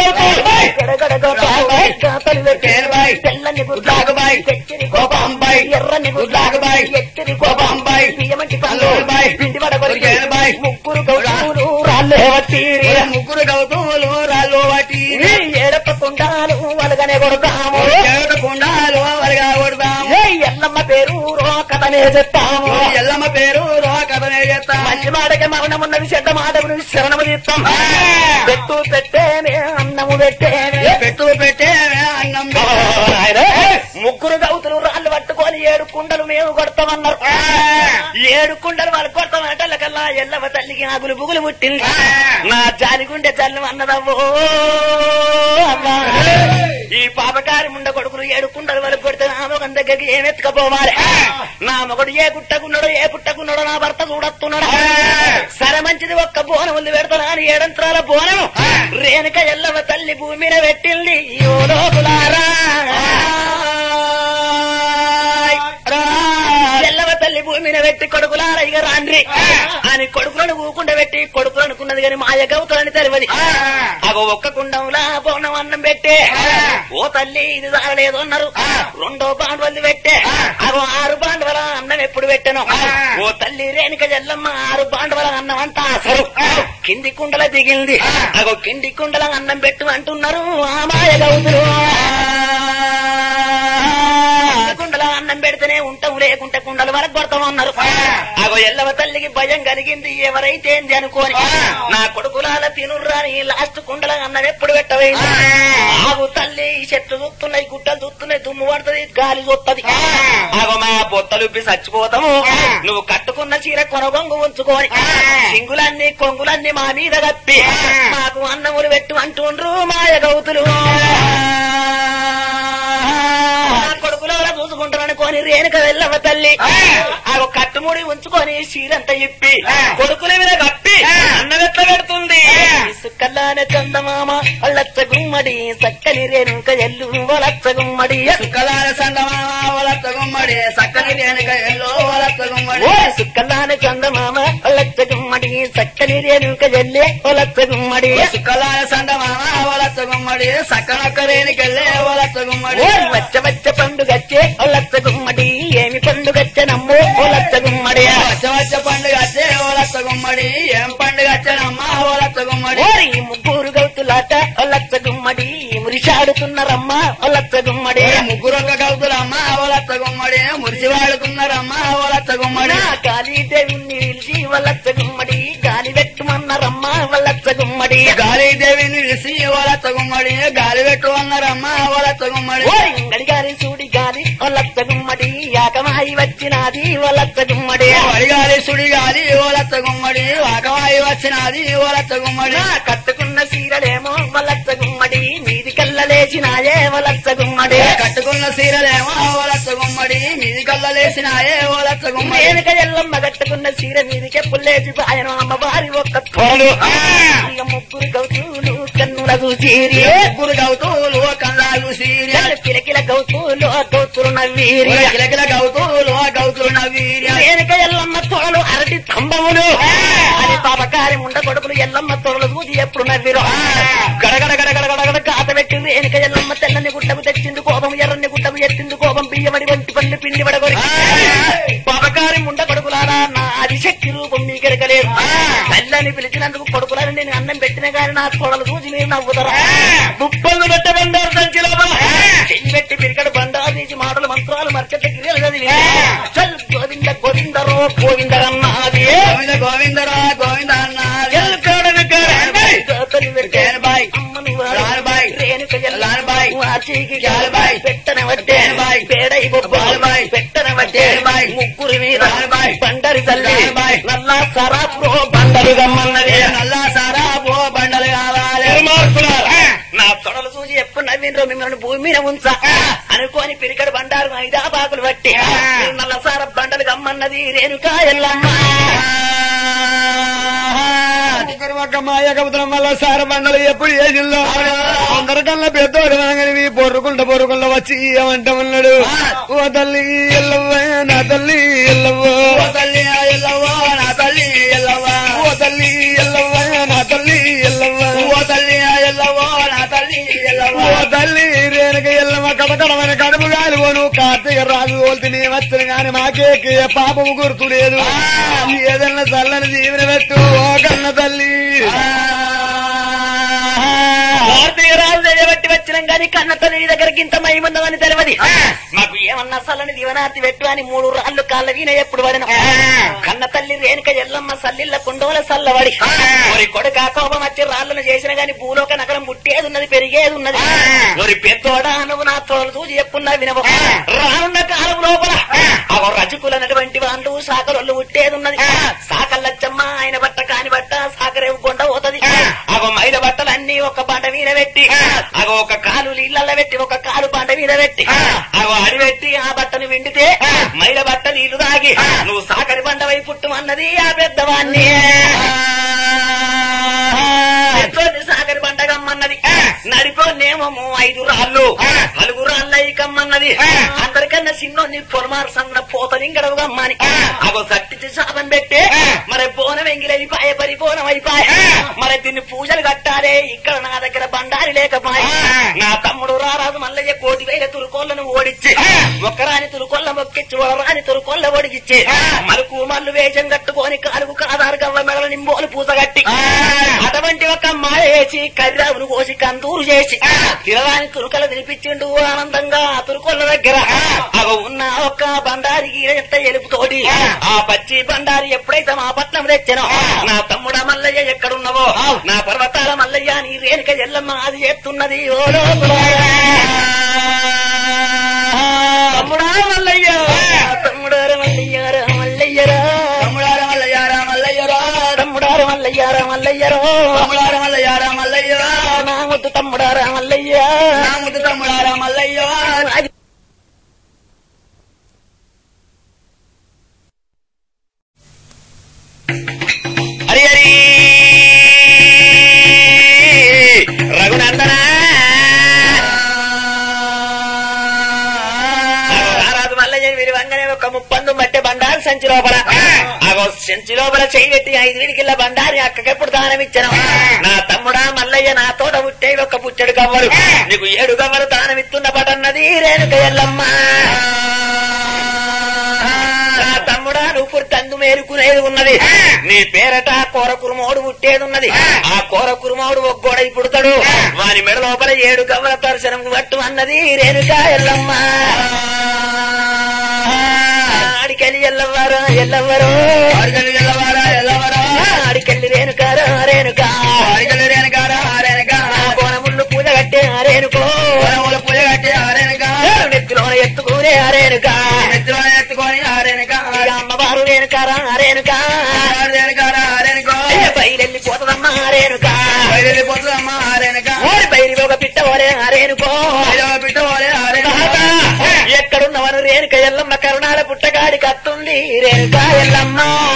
తెల్లని గుడ్లాగు బాయ్ తెచ్చిరి కోపం బాయ్ ఎర్రని గుడ్లాగు బాయ్ ఎత్తిరి కోపం బాయ్ బియ్యమంటి పళ్ళు బాయ్ పిండి వడ బాయ్ ముగ్గురు గౌతులు రాళ్ళే వట్టిరి ముగ్గురు గౌతులు రాళ్ళు వట్టిరి ఏడప కుండాలు వలగనే కొడతాము ఏడప కుండాలు వలగా కొడతాము ఎల్లమ్మ పేరు రోకతనే చెప్తాము ఎల్లమ్మ పేరు రోకతనే చెప్తాము మంచి మాటకి మరణం ఉన్నది చెడ్డ మాటకు శరణము తీస్తాం పెట్టు పెట్టేనే అన్నము పెట్టేనే పెట్టు పెట్టేనే అన్నం ముగ్గురు గౌతులు రాళ్ళు పట్టుకొని ఏడు కుండలు మేము కొడతామన్నారు ఏడు కుండలు వాళ్ళు కొడతామంటే కల్లా ఎల్లవ తల్లికి ఆగులు బుగులు పుట్టింది నా జాలిగుండె జల్లు అన్నదవ్వో అమ్మా ఈ పాపకారి ముండ కొడుకులు ఏడు కుండలు వాళ్ళు కొడితే నా మొగం దగ్గరికి ఏం ఎత్తుకపోవాలి నా మొగడు ఏ గుట్టకున్నాడో ఏ పుట్టకున్నాడో నా భర్త చూడొస్తున్నాడు సరే మంచిది ఒక్క బోనం ఉంది పెడతాను అని ఏడంత్రాల బోనం రేణుక ఎల్లవ తల్లి భూమి మీద పెట్టింది ఓ లోకులారా ఎల్లవ తల్లి భూమి మీద పెట్టి కొడుకులారా ఇక రాండ్రి అని కొడుకులను ఊకుండా పెట్టి కొడుకులు అనుకున్నది కానీ మాయ గౌతులని తెలియదు అగో ఒక్క కుండంలా బోనం అన్నం పెట్టే ఓ తల్లి ఇది చాలలేదు అన్నారు రెండో బాండవల్లి పెట్టే అగో ఆరు బాండవల అన్నం ఎప్పుడు పెట్టాను ఓ తల్లి రేణుక జల్లమ్మ ఆరు బాండవల అన్నం అంతా అసలు కింది కుండల దిగింది అగో కింది కుండల అన్నం పెట్టు అంటున్నారు ఆ మాయ గౌతులు కుండల అన్నం పెడితేనే ఉంటాం లేకుంటే కుండలు వరకు కొడతామన్నారు అగో ఎల్లవ తల్లికి భయం కలిగింది ఎవరైతే ఏంది అనుకోని నా కొడుకులాల తినుర్రాని లాస్ట్ కుండల అన్నం ఎప్పుడు పెట్టవేంది ఆగు తల్లి ఈ చెట్లు చూస్తున్నాయి గుట్టలు చూస్తున్నాయి దుమ్ము పడుతుంది గాలి చూస్తుంది ఆగో మా బొత్తలు ఉబ్బి చచ్చిపోతాము నువ్వు కట్టుకున్న చీర కొనగొంగు ఉంచుకొని సింగులన్నీ కొంగులన్నీ మా మీద కప్పి మాకు అన్నములు పెట్టు అంటుండ్రు మాయ గౌతులు కొడుకులో చూసుకుంటారని కొని రేణుక వెళ్ళవ తల్లి ఆ కట్టుముడి ఉంచుకొని చీరంతా ఇప్పి కొడుకుల మీద కప్పి అన్నవెట్ల పెడుతుంది సుక్కల్లానే చందమామ అల్లచ్చ గుమ్మడి చక్కని రేణుక ఎల్లు వలచ్చ గుమ్మడి సుక్కలాల సందమామ వలత్త గుమ్మడి సక్కని రేణుక ఎల్లో వలత్త గుమ్మడి ఓ సుక్కల్లానే చందమామ అల్లచ్చ గుమ్మడి చక్కని రేణుక ఎల్లే వలచ్చ గుమ్మడి సుక్కలాల సందమామ వలత్త గుమ్మడి సక్కనొక్క రేణుకెళ్ళే వలత్త గుమ్మడి ఓ వచ్చ వచ్చ పండుగచ్చే ఒలచ్చ గుమ్మడి ఏమి పండుగచ్చ నమ్మో ఒలచ్చ గుమ్మడి వచ్చ వచ్చ పండుగ వచ్చే వలత్త గుమ్మడి ఏం పండుగ వచ్చానమ్మా వలత్త గుమ్మడి ఓరి ముగ్గురు గౌతులాట ఒలచ్చ గుమ్మడి మురిశాడుతున్నారమ్మా ఒలచ్చ గుమ్మడి ముగ్గురు ఒక కవుతులమ్మ వలత్త గుమ్మడి మురిసి వాడుకున్నారమ్మా వలత్త గుమ్మడి నా కాళీ దేవిని పిలిచి ఒలచ్చ గుమ్మడి గాలి పెట్టుమన్నారమ్మా ఒలచ్చ గుమ్మడి గాలి దేవిని విసి వలత్త గుమ్మడి గాలి పెట్టు అన్నారమ్మా వలత్త గుమ్మడి ఓరి ఇంగడి గాలి సూడి గాలి ఒలచ్చ గుమ్మడి యాకమాయి వచ్చినాది ఒలచ్చ గుమ్మడి వడిగాలి సుడిగాలి ఓలత్త గుమ్మడి వాకవాయి వచ్చినది ఓలత్త గుమ్మడి నా కట్టుకున్న సీరలేమో వలచ్చ గుమ్మడి మీది కళ్ళలేసినాయే వలచ్చ గుమ్మడి కట్టుకున్న సీరలేమో ఓలత్త గుమ్మడి మీది కళ్ళలేసినాయే ఓలత్త గుమ్మడి వెనుక ఎల్లమ్మ కట్టుకున్న సీర మీదికి పుల్లేసి పాయన అమ్మవారి ఒక్క త్వరలు ఇక ముగ్గురు గౌతులు కన్నుల చూసిరి ముగ్గురు గౌతులు కళ్ళాలు సీరి కిలకిల గౌతులు గౌతులు నవ్వీరి కిలకిల గౌతులు గౌతులు నవీర్య వెనుక ఎల్లమ్మ తొడలు అరటి స్తంభములు అని పాపకారి ముండ కొడుకులు ఎల్లమ్మ తొడలు చూసి ఎప్పుడు నవ్విరు గడగడ గడగడ గడగడ కాత పెట్టింది వెనుక ఎల్లమ్మ తెల్లని గుట్టము తెచ్చింది కోపం ఎర్రని గుట్టము ఎత్తింది కోపం బియ్యమడి వంటి పళ్ళు పిండి పడగొరి పాపకారి ముండ కొడుకులారా నా ఆదిశక్తి రూపం మీకు ఎరకలేదు తల్లని పిలిచినందుకు కొడుకులని నేను అన్నం పెట్టిన గాని నా తొడలు చూసి మీరు నవ్వుతారా ముప్పలు పెట్టబండారు సంచి లోపల చెయ్యి పెట్టి పిరికడు బండారు తీసి మాటలు మంత్రాలు మర్చెట్ల క్రియలు చదివి చల్ గోవింద గోవిందరో గోవిందరన్నాది గోవింద గోవిందరా గోవింద అన్నారు ఎల్కాడని గోతలు పెట్టే బాయ్ అమ్మను లాలబాయ్. రేణుక లాలబాయ్. వాచికి లాలబాయ్. పెట్టన వడ్డే లాలబాయ్. పేడై లాలబాయ్. పెట్టన వడ్డే లాలబాయ్. ముగ్గురి మీద లాలబాయ్. బండరి తల్లి లాలబాయ్. నల్ల సరాప్రో బండరు గమ్మన్నది నల్లా సారా పో బండలు కావాలి నా తొడలు చూసి ఎప్పుడు నవ్విండ్రో మిమ్మల్ని భూమి మీద ఉంచా అనుకోని పిరికడు బండారు ఐదా బాకులు బట్టి నల్లసార బండలు గమ్మన్నది రేణుకా ఎల్లమ్మ ముగ్గురు ఒక్క మాయ కబుతులం వల్ల సార బండలు ఎప్పుడు చేసిందో అందరికల్లా పెద్దోడు అనగానే పొర్రుకుంట పొర్రుకుంట వచ్చి ఏమంటామన్నాడు ఓ తల్లి ఎల్లవ్వ నా తల్లి ఎల్లవ్వ ఓ తల్లి ఎల్లవ్వ నా తల్లి ఎల్లవ్వ ఓ తల్లి ఎల్లవ్వ నా తల్లి ఎల్లవ్వ ఓ తల్లి ఎల్లవ్వ నా తల్లి ఎల్లవ్వ ఓ తల్లి రేణుక ఎల్లమ్మ కడకడమని కడుపు గాలిపోను కార్తీక రాజు ఓల్తిని వచ్చిన గాని మాకే పాపము గుర్తు లేదు ఏదన్నా చల్లని జీవన పెట్టు ఓ కన్న తల్లి భారతీయ రాజు చేయబట్టి వచ్చినాం కానీ కన్న తల్లి నీ దగ్గరికి ఇంత మహిమందమని తెలియదు మాకు ఏమన్నా అసలని దీవనార్తి పెట్టు అని మూడు రాళ్ళు కాళ్ళ వీణ ఎప్పుడు పడిన కన్న తల్లి రేణుక ఎల్లమ్మ సల్లిళ్ళ కుండోల సల్లవడి ఒరి కొడుక కోపం వచ్చి రాళ్ళను చేసిన గాని భూలోక నగరం పుట్టేది ఉన్నది పెరిగేది ఉన్నది ఒరి పెద్దోడా నువ్వు నా తోలు చూసి చెప్పున్నా వినవు రానున్న కాలం లోపల అవ రజకులనటువంటి వాళ్ళు సాకరొల్లు పుట్టేది ఉన్నది సాకల్లచ్చమ్మ ఆయన బట్ట కాని బట్ట సాకరేవు కొండ పోతది అవ మైల బట్టలన్నీ ఒక బండ మీద పెట్టి అవ ఒక కాలు నీళ్ళల్లో పెట్టి ఒక కాలు బండ మీద పెట్టి అవ అడి పెట్టి ఆ బట్టను విండితే మైల బట్ట నీళ్లు తాగి నువ్వు సాకరి బండ వైపు పుట్టమన్నది ఆ పెద్దవాన్ని పెద్దోని సాకరి బండ కమ్మన్నది నడిపోనేమో ఐదు రాళ్ళు నలుగు రాళ్ళ కమ్మన్నది అందరికన్నా చిన్నోని పొలమారు సన్న పోతని గడవు గమ్మని అగో సట్టించి శాపం పెట్టే మరి బోనం ఎంగిలైపాయ పరి బోనం అయిపాయ మరి దీన్ని పూజలు కట్టాలే ఇక్కడ నా దగ్గర బండారి లేకపాయ నా తమ్ముడు రారాజు మల్లయ్య కోటి వేల తురుకోళ్లను ఓడిచ్చి ఒక్కరాని తురుకొల్ల మొక్కిచ్చి ఒక్కరాని తురుకొల్ల ఒడిగిచ్చి మలుకు మల్లు వేషం కట్టుకొని కాలుకు కాదారు గవ్వ మెడల నింబోలు పూస కట్టి అటువంటి ఒక మాయ వేసి కర్రావును కోసి కందూరు చేసి తిరవాని తురుకలు తినిపించిండు ఆనందంగా ఆ తురుకొల్ల దగ్గర అగ ఉన్న ఒక్క బండారికి ఎంత ఎలుపుతోటి ఆ పచ్చి బండారి ఎప్పుడైతే మా పట్నం తెచ్చానో నా తమ్ముడ మల్లయ్య ఎక్కడున్నవో నా పర్వతాల మల్లయ్య నీ రేణుక ఎల్లమ్మ అది చేస్తున్నది ఓ లోపల. తమ్ముడా మల్లయ్య తమ్ముడార మల్లయ్యారా మల్లయ్యరా తమ్ముడార మల్లయ్యారా మల్లయ్యరా తమ్ముడార మల్లయ్యారా మల్లయ్యరో తమ్ముడార మల్లయ్యారా మల్లయ్యరా నా ముద్దు తమ్ముడారా మల్లయ్య నా ముద్దు తమ్ముడారా మల్లయ్యా హరి హరి రఘునందన రారాజు మల్లయ్య వీరి వంగనే ఒక ముప్పందు మట్టె బండారు సంచి లోపల అగో సంచి లోపల చెయ్యి పెట్టి ఐదు వీడికిల్ల బండారి అక్కకెప్పుడు దానం ఇచ్చాను నా తమ్ముడా మల్లయ్య నా తోట పుట్టే ఒక పుట్టెడు గవ్వరు నీకు ఏడు గవ్వరు దానం ఇస్తున్న పటన్నది రేణుక ఎల్లమ్మ నా తమ్ముడా నువ్వు పుట్టందు మేలుకునేది ఉన్నది నీ పేరట కూర కురుమోడు పుట్టేది ఉన్నది ఆ కూర కురుమోడు ఒగ్గోడై పుడతాడు వాని మెడ లోపల ఏడు గవ్వల దర్శనం పట్టు అన్నది రేణుక ఎల్లమ్మ ఆడికెళ్ళి ఎల్లవ్వారు ఎల్లవ్వరు అడిగలు ఎల్లవారా ఎల్లవరా ఆడికెళ్ళి రేణుకారు రేణుక అడిగలు రేనకారా రేనక బోనముళ్ళు పూజ కట్టే రేణుకో వరముల పూజ కట్టి ఆరేనక నెత్తిలోన ఎత్తుకునే రేణుక నెత్తిలో ఎత్తుకొని ఆరేనక ఇక అమ్మవారు రేణుకారా రేణుక రేనకారా రేనకో బయలెళ్ళి పోతదమ్మా రేణుక బయలుపోతుందమ్మా ఆరేనక ఓరి బయలు ఒక పిట్ట ఓరే రేణుకో బిడ్డ పోలే ఆరేనక ఎక్కడున్నవను రేణుక ఎల్లమ్మ కరుణాల పుట్టగాడి కత్తుంది రేణుక ఎల్లమ్మ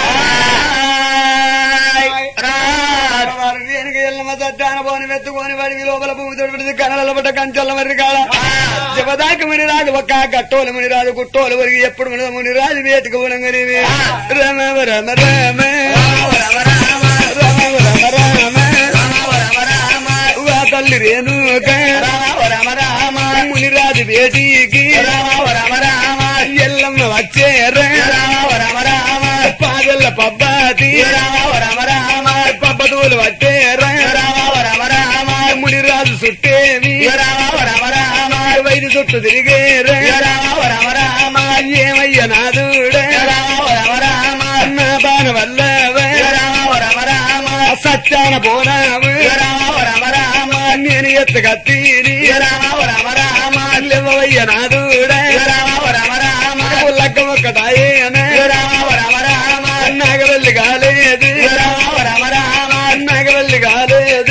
వెనుక ఎల్లమ్మ సత్యాన పోని వెత్తుకొని వాడికి లోపల భూమి తోడు కనల పట్ట కంచెల మరి కాడ శివదాకి మునిరాజు ఒక్క గట్టోలు మునిరాజు గుట్టోలు వరికి ఎప్పుడు ముని మునిరాజు వేటుకు ఉనంగని రమ రమ రమ రమ రమ వా తల్లి రేణుక మునిరాజు వేటికి ఎల్లమ్మ వచ్చే పాదల్ల పబ్బాతి పబ్బతులు వచ్చే మునిరాజు చుట్టేమి వైద్య చుట్టూ తిరిగే ఏమయ్య నాదుడే నా బాణ వల్ల సత్యాన పోనాము నేను ఎత్తగత్తీని లేవయ్య నాదుడే లగ్గ ఒక్కటాయేన నాగవల్లి కాలేదు నాగవల్లి కాలేదు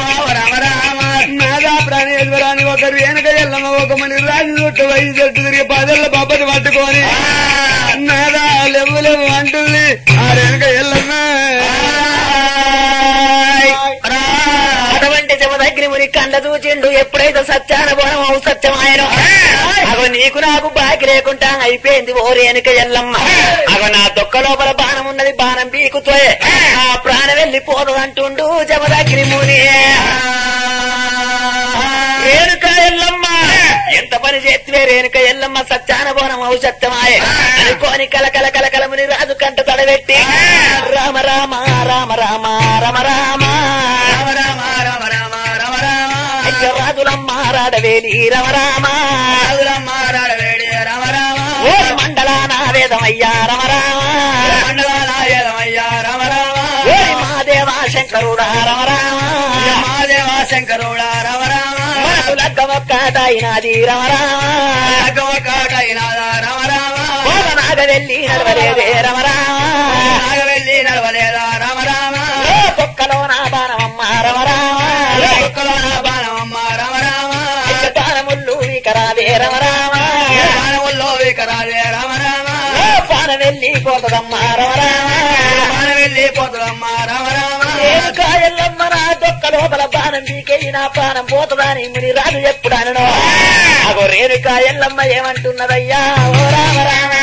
నాదా ప్రాణేశ్వరాన్ని ఒకరు వెనక ఎల్లమ్మ ఒక మని రాజు చుట్టూ వయసు చుట్టూ తిరిగి పదళ్ళ పబ్బటి పట్టుకొని నాదా లేవు లేవు అంటుంది ఆ వెనక ఎల్లమ్మ అటువంటి శివదగ్ని ముని కండ చూచిండు ఎప్పుడైతే సత్యాన బోనం అవు సత్యమాయను అగో నీకు నాకు బాకి లేకుండా అయిపోయింది ఓ రేణుక ఎల్లమ్మ అగో నా దొక్క లోపల బాణం ఉన్నది బాణం పీకుతోయే ఆ ప్రాణం వెళ్ళిపోదు అంటుండు జమదగ్ని ముని రేణుక ఎల్లమ్మ ఎంత పని చేస్తే రేణుక ఎల్లమ్మ సత్యాన బోనం అవు సత్యమాయే అనుకోని కల కల కల కల ముని రాజు కంట తడబెట్టి రామ రామ రామ రామ రామ రామ అయ్య రాజులమ్మ రాడవేలి రమ రామ ఓ మండలాన వేదమయ్యా రమ రామ శంకరుడా రమ రామ మహాదేవ శంకరుడా రమ రామ మనకు లగ్గమొక్కటైనది రమ రామ రమ రామ నాగ వెళ్ళి నడవలేదే రమ రామ నాగవెల్లి నడవలేదా రామ రామ ఏ తొక్కలో నా బాణమమ్మ రమ రామ ఒక్కలో నా బాణమమ్మ రామ రామ దానముళ్ళు వికరాదే రమ రామ బాణముల్లో వికరాలే రామ రామ ఏ పాన వెళ్ళి పోతదమ్మ రమ రామ బాణవెల్లి పోతులమ్మ రామ రామ నేను కాయల్లమ్మ నా దొక్క లోపల బాణం పీకేయి నా ప్రాణం పోతుందని ముని రాజు ఎప్పుడు అనను అగో రేణు కాయల్లమ్మ ఏమంటున్నదయ్యా ఓ రామ రామ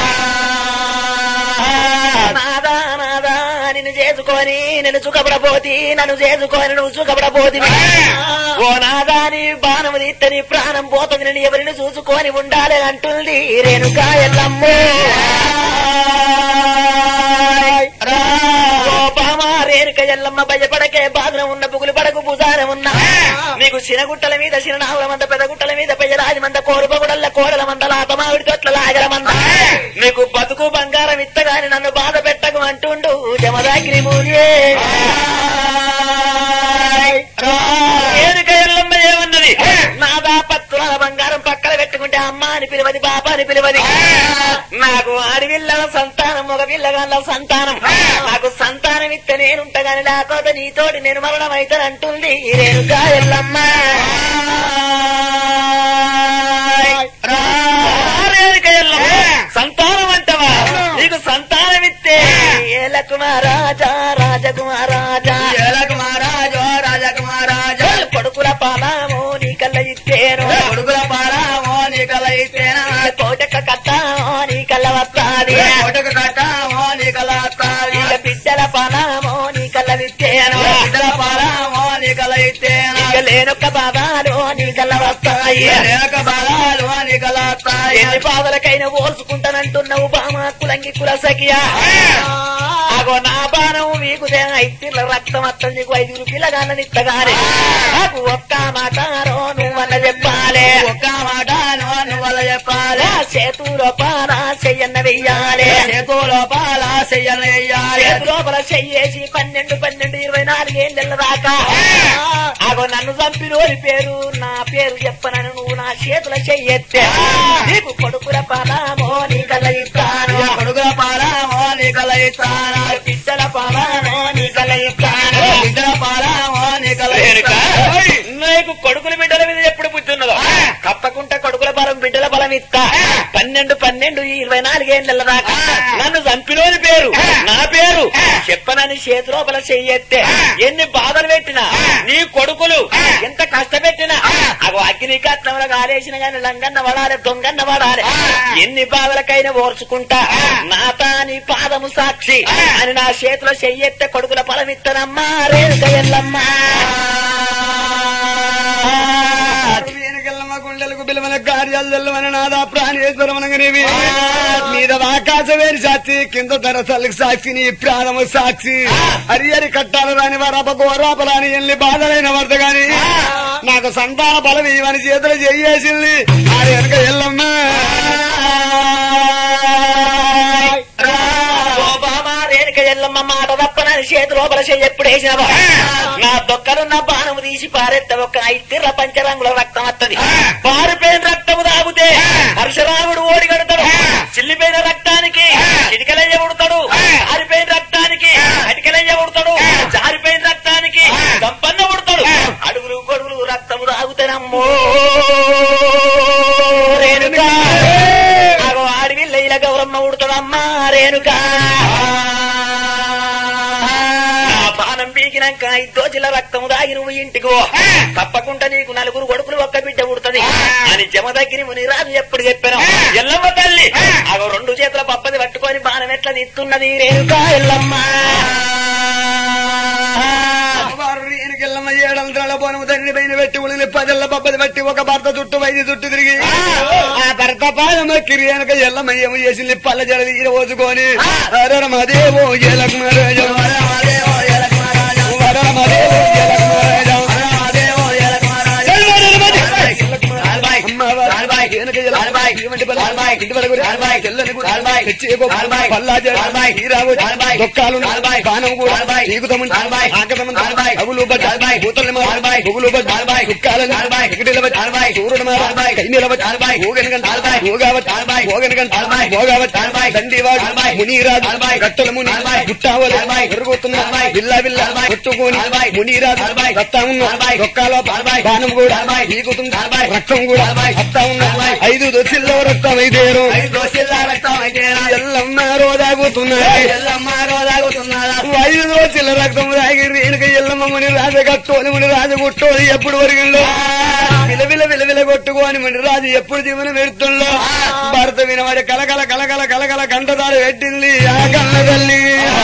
నాదా నాదా నిన్ను చేసుకొని నేను సుఖపడబోతి నన్ను చేసుకొని నువ్వు సుఖపడబోతి ఓ నాదా నీ బాణము తీస్తే నీ ప్రాణం పోతుంది నేను ఎవరిని చూసుకొని ఉండాలి అంటుంది రేణుకా ఎల్లమ్మో ఓ బామా రేణుక ఎల్లమ్మ భయపడకే బాధన ఉన్న పుగులు పడకు భుజాన ఉన్న నీకు సినగుట్టల మీద సిననావుల మంద పెదగుట్టల మీద పెయ్యరాజి మంద కోరుపగుడల్ల కోడల మంద లాతమావిడి తొట్ల లాగల మంద నీకు బతుకు బంగారం ఇత్తగాని నన్ను బాధ పెట్టకు అంటుండు జమదాగిరి మూలియే రేణుక ఎల్లమ్మ ఏమన్నది నాదా పత్తుల బంగారం పక్కన పెట్టుకుంటే అమ్మ అని పిలవది బాబ అని పిలవది నాకు ఆడవిల్లల సంతానం మగ పిల్లగాళ్ళ సంతానం నాకు సంతానం ఇస్తే నేనుంటా గాని లేకపోతే నీతోటి నేను మరణం అవుతానంటుంది రేణుకా ఎల్లమ్మ రేణుక ఎల్లమ్మ సంతానం అంటవా నీకు సంతానం ఇస్తే ఏలకుమారాజా రాజకుమారాజా జలకుమారాజో రాజకుమారాజో కొడుకుల పాలము నీ కళ్ళ ఇచ్చేను కొడుకుల పారామో నీ కల ఇస్తేనా కోటక కట్ట నీ కళ్ళ వస్తాది కొడుకు కట్టామో నీ కల వస్తాది ఇక బిడ్డల పాలము నీ కళ్ళ విచ్చేను ఇద్దర పారామో నీ కల ఇస్తేనా ఇక లేనొక్క బాధాలు నీ కళ్ళ వస్తాయి రేక బలాలు నీ కల వస్తాయి ఎన్ని బాధలకైనా ఓర్చుకుంటానంటున్నావు బామా కులంగి కుల సఖియా అగో నా బాణం మీకు ఐదుల రక్తం అత్తం నీకు ఐదుగురు పిల్లగానని ఇత్తగానే నాకు ఒక్క మాట నువ్వన్న చెప్పాలే ఒక్క మాట నువ్వు చెప్పాలి ఆ చేతులో పాన చెయ్యన్న వెయ్యాలే చేతులో పాల చెయ్యాలి చేతి లోపల చెయ్యేసి పన్నెండు పన్నెండు ఇరవై నాలుగేళ్ళ దాకా అగో నన్ను చంపినోరి పేరు నా పేరు చెప్పనని నువ్వు నా చేతుల చెయ్యెత్తే నీకు కొడుకుల పాలమో నీ కళ్ళ ఇస్తాను కొడుకుల పారామో నీ కల ఇస్తానా బిడ్డల పాలమో నీ కళ్ళ ఇస్తాను ఇద్దర పారామో నీ కల నీకు కొడుకుల బిడ్డల మీద ఎప్పుడు బుద్ధి ఉన్నదో తప్పకుండా కొడుకుల బలం బిడ్డల బలం ఇస్తా పన్నెండు పన్నెండు ఇరవై నాలుగేళ్ళ దాకా నన్ను చంపినోని పేరు నా పేరు చెప్పనని చేతి లోపల చెయ్యెత్తే ఎన్ని బాధలు పెట్టినా నీ కొడుకులు ఎంత కష్టపెట్టినా అగో అగ్ని కట్నంలో కాలేసిన గాని లంగన్న పడాలి దొంగన్న పడాలి ఎన్ని బాధలకైనా ఓర్చుకుంటా నాతా నీ పాదము సాక్షి అని నా చేతిలో చెయ్యెత్తే కొడుకుల ఫలం ఇత్తనమ్మా రేణుక ఎల్లమ్మా వెనకెళ్ళమ్మ గుండెలకు బిలవన కార్యాలు తెల్లవన నాదా ప్రాణేశ్వరమనగనివి మీద ఆకాశవేరి సాక్షి కింద ధరసలకు సాక్షి నీ ప్రాణము సాక్షి హరి హరి కట్టాలు రాని వారప ఘోరాపరాని ఎల్లి బాధలైన వరద గాని నాకు సంతాన బలం ఇవని చేతులు చెయ్యేసింది ఆ వెనక ఎల్లమ్మ ఓ బాబా రేణుక ఎల్లమ్మ మాట తప్పనని చేతి లోపల చెయ్యి ఎప్పుడు వేసినవా నా దొక్కలున్న బాణము తీసి పారెత్త ఒక ఐతిర్ల పంచరంగుల రక్తం వత్తది పారిపోయిన రక్తము తాగితే హర్షరాముడు ఓడిగడతాడు చిల్లిపోయిన రక్తానికి చిటికలయ్య ఉడతాడు జారిపోయిన రక్తానికి అటికలయ్య ఉడతాడు జారిపోయిన రక్తానికి గంపన్న ఉడతాడు అడుగులు గొడుగులు రక్తము తాగుతానమ్మో రేణుకా అగో ఆడవిల్ల ఇలా గౌరమ్మ ఉడతాడమ్మా రేణుకా నా బాణం పీకినాక ఇద్దోజిల రక్తము దాగి నువ్వు ఇంటికి పో. తప్పకుండా నీకు నలుగురు కొడుకులు ఒక్క బిడ్డ పుడుతుంది అని జమ దగ్గర మునిరాజు ఎప్పుడు చెప్పాను ఎల్లమ్మ తల్లి అగో రెండు చేతుల పప్పది పట్టుకొని బాణం ఎట్లా తీస్తున్నది రేణుకా ఎల్లమ్మ ఎనకెళ్ళమ్మ ఏడంతరాల పోనము తండ్రి పైన పెట్టి ఉಳಿని పదెల్ల పప్పది పట్టి ఒక భర్త చుట్టూ వైద్య చుట్టూ తిరిగి ఆ భర్త పాదమ కిరి వెనక ఎల్లమ్మ ఏమో చేసింది పల్ల జడ తీర పోసుకొని హర మదేవో ఎలకు మహారాజం వర మదేవో ఎలకు మహారాజం తెచ్చేకు తెచ్చేకు పల్లాజ హీరావు దొక్కాలు బాణం కూడా ఈగుతము ఆకదము అగులు భూతలు బొగులు దుఃఖాలను ఎగటిల సూర్యుడు కైనీల ఓగన్ గంట ఓగావత్ ఓగన్ గంట ఓగావత్ దండివాడు మునీరాజు గట్టల ముని గుట్టావలు ఎరుగుతున్న బిల్ల బిల్ల కొట్టుకొని మునీరాజు రక్తా ఉన్న రొక్కాల బాణం కూడా ఈగుతుంది రక్తం కూడా వస్తా ఉన్న ఐదు దొసిల్లో రక్తం అయితేరు ఎల్లమ్మ రోదాగుతున్నాయి ఐదు దోసిల రక్తం తాగి రేణుక ఎల్లమ్మ ముని రాజ కట్టోని ముని రాజ కొట్టోని ఎప్పుడు వరిగిందో విలవిల విలవిల కొట్టుకోని ముని రాజు ఎప్పుడు జీవన పెడుతుందో భర్త వినవాడి కలకల కలకల కలకల కంటదారు పెట్టింది ఆ కన్న తల్లి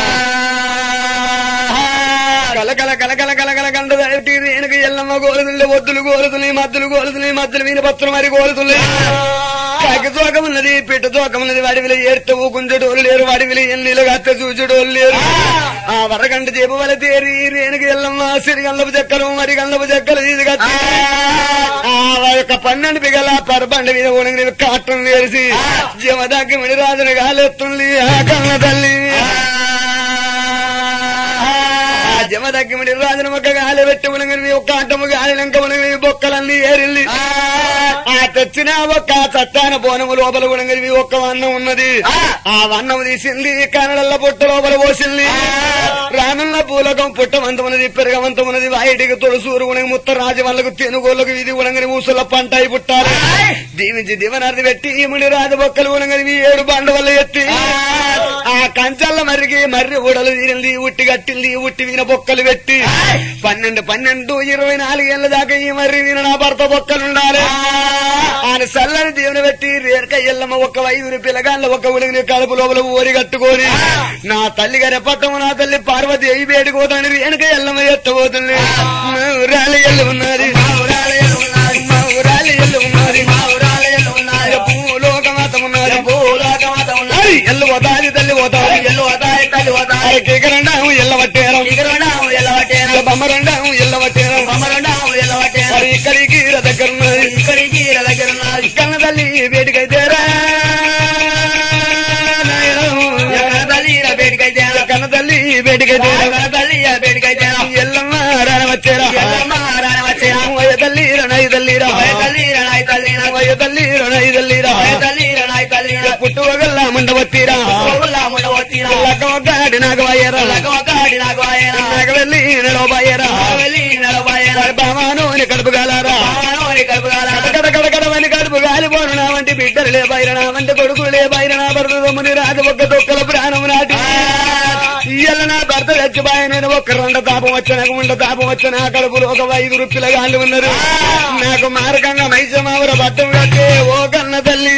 కలకల కలకల కలకల కంటదారు పెట్టి రేణుక ఎల్లమ్మ గోలుతుంది ఒత్తులు గోలుతున్నాయి మద్దులు గోలుతున్నాయి మద్దులు వీణ పత్రం మరి గోలుతున్నాయి కాకి తోకమున్నది పిట్ట తోకమున్నది వాడి విల ఏర్త ఊకుంచడోలు లేరు వాడి విల ఎన్నిలు గత్త చూచడోలు లేరు ఆ వరగంట చేపు వల తేరి రేణుకి ఎల్లమ్మ సిరిగల్లపు చెక్కలు మరి గల్లపు చెక్కలు ఇది కత్తి ఆ యొక్క పన్నెండు పిగల పరబండ మీద ఉణగి కాటం వేసి జీవదాకి మిడి రాజును గాలెత్తుంది ఆ కన్న తల్లి ఆ జమ దగ్గమిడి రాజును ఒక గాలి పెట్టి ఉనగని ఒక ఆటము గాలి లంక ఉనగని బొక్కలన్నీ ఏరిల్లి ఆ తెచ్చిన ఒక్క చట్టాన బోనము లోపల ఉనగని ఒక్క వన్నం ఉన్నది ఆ వన్నం తీసింది కన్నడల్ల పుట్ట లోపల పోసింది రానున్న పూలకం పుట్టవంతమున్నది పెరగవంతమున్నది వాయిటికి తొలసూరు ఉనగి ముత్త రాజు వాళ్ళకు తెనుగోళ్ళకు ఇది ఉనగని ఊసుల పంట అయి పుట్టాలి దీవించి దివనార్థి పెట్టి ఈముడి రాజు బొక్కలు ఉనగని ఏడు బండ వల్ల ఎత్తి ఆ కంచల్ల మరిగి మర్రి ఊడలు తీరింది ఉట్టి కట్టింది ఉట్టి వీన బొక్కలు పెట్టి పన్నెండు పన్నెండు ఇరవై నాలుగేళ్ల దాకా ఈ మర్రి వీన నా భర్త బొక్కలుండాలి ఆయన సల్లని దీవెన పెట్టి రేరక ఎల్లమ్మ ఒక ఐదుగురు పిల్లగాళ్ళ ఒక ఉలిగిని కడుపు లోపల ఊరి కట్టుకొని నా తల్లి గారి పట్టము నా తల్లి పార్వతి అయి వేడుకోతాని రేణుక ఎల్లమ్మ ఎత్తబోతుంది మా ఊరాలి ఎల్లు ఉన్నది మా ఊరాలి ఎల్లు ఉన్నది మా ఊరాలి ఎల్లు ఉన్నది మా ఊరాలి ఎల్లు ఉన్నది భూలోకమాత ఉన్నది భూలోకమాత ఉన్నది ఎల్లు పోతాది తల్లి పోతాది ఎల్లు పోతాది తల్లి పోతాది కిగరండాము ఎల్ల పట్టేరం కిగరండాము ఎల్ల పట్టేరం బొమ్మరండాము ఎల్ల పట్టేరం బొమ్మరండాము ఎల్ల పట్టేరం ఇక్కడికి దగ్గర ఉన్నది ఇక్కడికి దగ్గర ఉన్నది కన్న తల్లి వేడికైతేరా కన్న తల్లి వేడికైతే కన్న తల్లి వేడికైతే ఎల్లమ్మ రానవచ్చేరా ఎల్లమ్మ రానవచ్చేరా వయ తల్లి రణై తల్లి రా తల్లి రణై తల్లి వయ తల్లి రణై తల్లి రా తల్లి రణై తల్లి పుట్టువగల్ల మండవత్తిరా మండవత్తిరా లగ్గవగాడి నాగవయ్యరా లగ్గవగాడి నాగవయ్యరా నాగవెల్లి నడవబాయరా వెళ్ళి నడవబాయరా బామాను కడుపు గాలారా కడుపు గాలారా కడ కడ కడవని కడుపు గాలిపోను నా వంటి బిడ్డలు లే బైర నా వంటి కొడుకులు లే బైర నా భర్త తమ్ముని రాజు ఒక్క తొక్కల ప్రాణం నాటి ఇయ్యాల నా భర్త చచ్చిపోయ నేను ఒక్క రెండు తాపం వచ్చా నాకు ఉండ తాపం వచ్చా నా కడుపులో ఒక ఐదుగురు పిల్లగాళ్ళు ఉన్నారు నాకు మార్గంగా మైసమావర బట్టం కట్టే ఓ కన్న తల్లి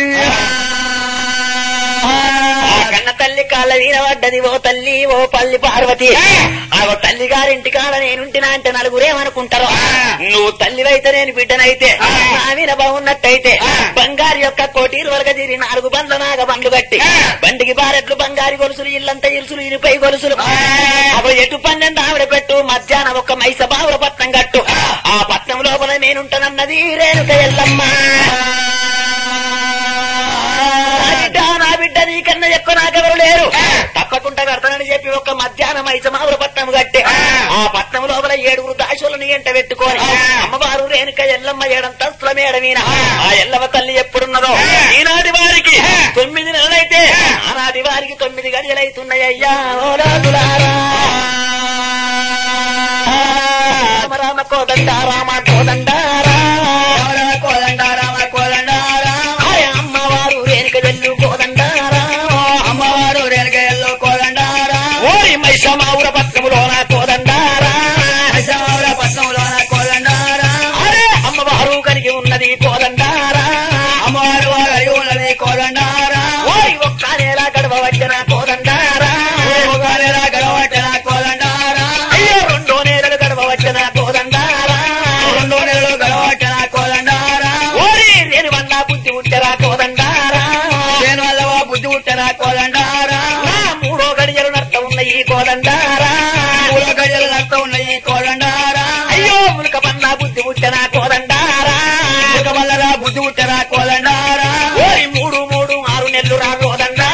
ఆ కన్న తల్లి కాళ్ళ వీణ పడ్డది ఓ తల్లి ఓ పల్లి పార్వతి ఆ ఓ తల్లి గారింటి కాడ నేనుంటినా అంటే నలుగురేమనుకుంటారు నువ్వు తల్లివైతే నేను బిడ్డనైతే నా వీణ బాగున్నట్టయితే బంగారు యొక్క కోటీరు వరగ తీరి నాలుగు బండ్ల నాగ బండ్లు కట్టి బండికి బారెట్లు బంగారు గొలుసులు ఇల్లంతా ఇరుసులు ఇరుపై గొలుసులు అవి ఎటు పన్నెండు ఆవిడ పెట్టు మధ్యాహ్నం ఒక మైస బావుల పట్నం కట్టు ఆ పట్నం లోపల నేనుంటానన్నది రేణుక ఎల్లమ్మ నా బిడ్డ నా బిడ్డ నీకన్నా ఎక్కువ నాకెవరు లేరు తప్పకుండా కడతానని చెప్పి ఒక మధ్యాహ్నం ఐసమావుల పట్నం కట్టే ఆ పట్నం లోపల ఏడుగురు దాసులను ఎంట పెట్టుకొని అమ్మవారు రేణుక ఎల్లమ్మ ఏడంతస్తుల మేడ మీద ఆ ఎల్లమ్మ తల్లి ఎప్పుడున్నదో ఈనాటి వారికి తొమ్మిది నెలలైతే ఆనాటి వారికి తొమ్మిది గడియలైతున్నాయ్యా ఓ రాజులారా రామ రామ కోదండ రామ కోదండారా కోదండ రామ కోదండారా అమ్మవారు రేణుక ఎల్లు కోదండారా అమ్మవారు రేణుక ఎల్లు కోదండారా ఓరి మైసమావుర పట్నములోన కోదండారా మైసమావుర పట్నములోన కోదండారా అరే అమ్మవారు కలిగి ఉన్నది కోదండారా అమ్మవారు కలిగి ఉన్నది కోదండారా ఓరి ఒక్క నేల గడవ వచ్చిన కోదండారా ఒక్క నేల గడవ వచ్చిన కోదండారా అయ్యో రెండో నేలలు గడవ వచ్చిన కోదండారా రెండో నెలలు గడవ వచ్చిన కోదండారా ఓరి నేను వల్ల బుద్ధి ఉంటరా కోదండారా నేను వల్ల బుద్ధి ఉంటరా కోదండారా నా మూడో గడియలు నర్త ఉన్న ఈ కోదండారా మూడో గడియలు నర్త ఉన్న ఈ కోదండారా అయ్యో ములక పన్నా బుద్ధి ఉంటరా కోదండారా ములక వల్లరా బుద్ధి ఉంటరా కోదండారా ఓరి మూడు మూడు ఆరు నెలలు రా కోదండారా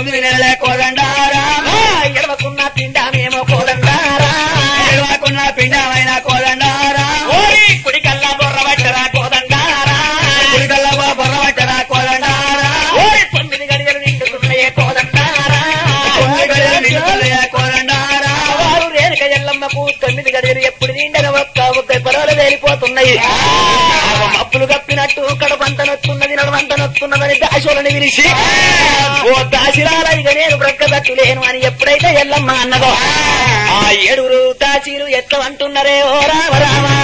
తొమ్మిది నెలలే కోదండారా ఎడవకున్న పిండామేమో కోదండారా ఎడవకున్న పిండమైన కోదండారా ఓరి కుడికల్లా బొర్ర పట్టరా కోదండారా కుడికల్ల బొర్ర పట్టరా కోదండారా ఓరి తొమ్మిది గడియలు నిండుకున్నాయే కోదండారా తొమ్మిది గడియలు నిండుకున్నాయే కోదండారా వారు రేణుక ఎల్లమ్మకు తొమ్మిది గడియలు ఎప్పుడు నిండన ఒక్క ఒక్క పొరలు వేలిపోతున్నాయి మప్పులు కప్పినట్టు కడపంత నొత్తున్నది నడవంత నొత్తున్నదని దాశువులను విరిసి ఓ దాసిరాల ఇక నేను బ్రక్కదట్టు లేను అని ఎప్పుడైతే ఎల్లమ్మ అన్నదో ఆ ఏడుగురు దాసీలు ఎట్లా అంటున్నారే ఓ రామ రామా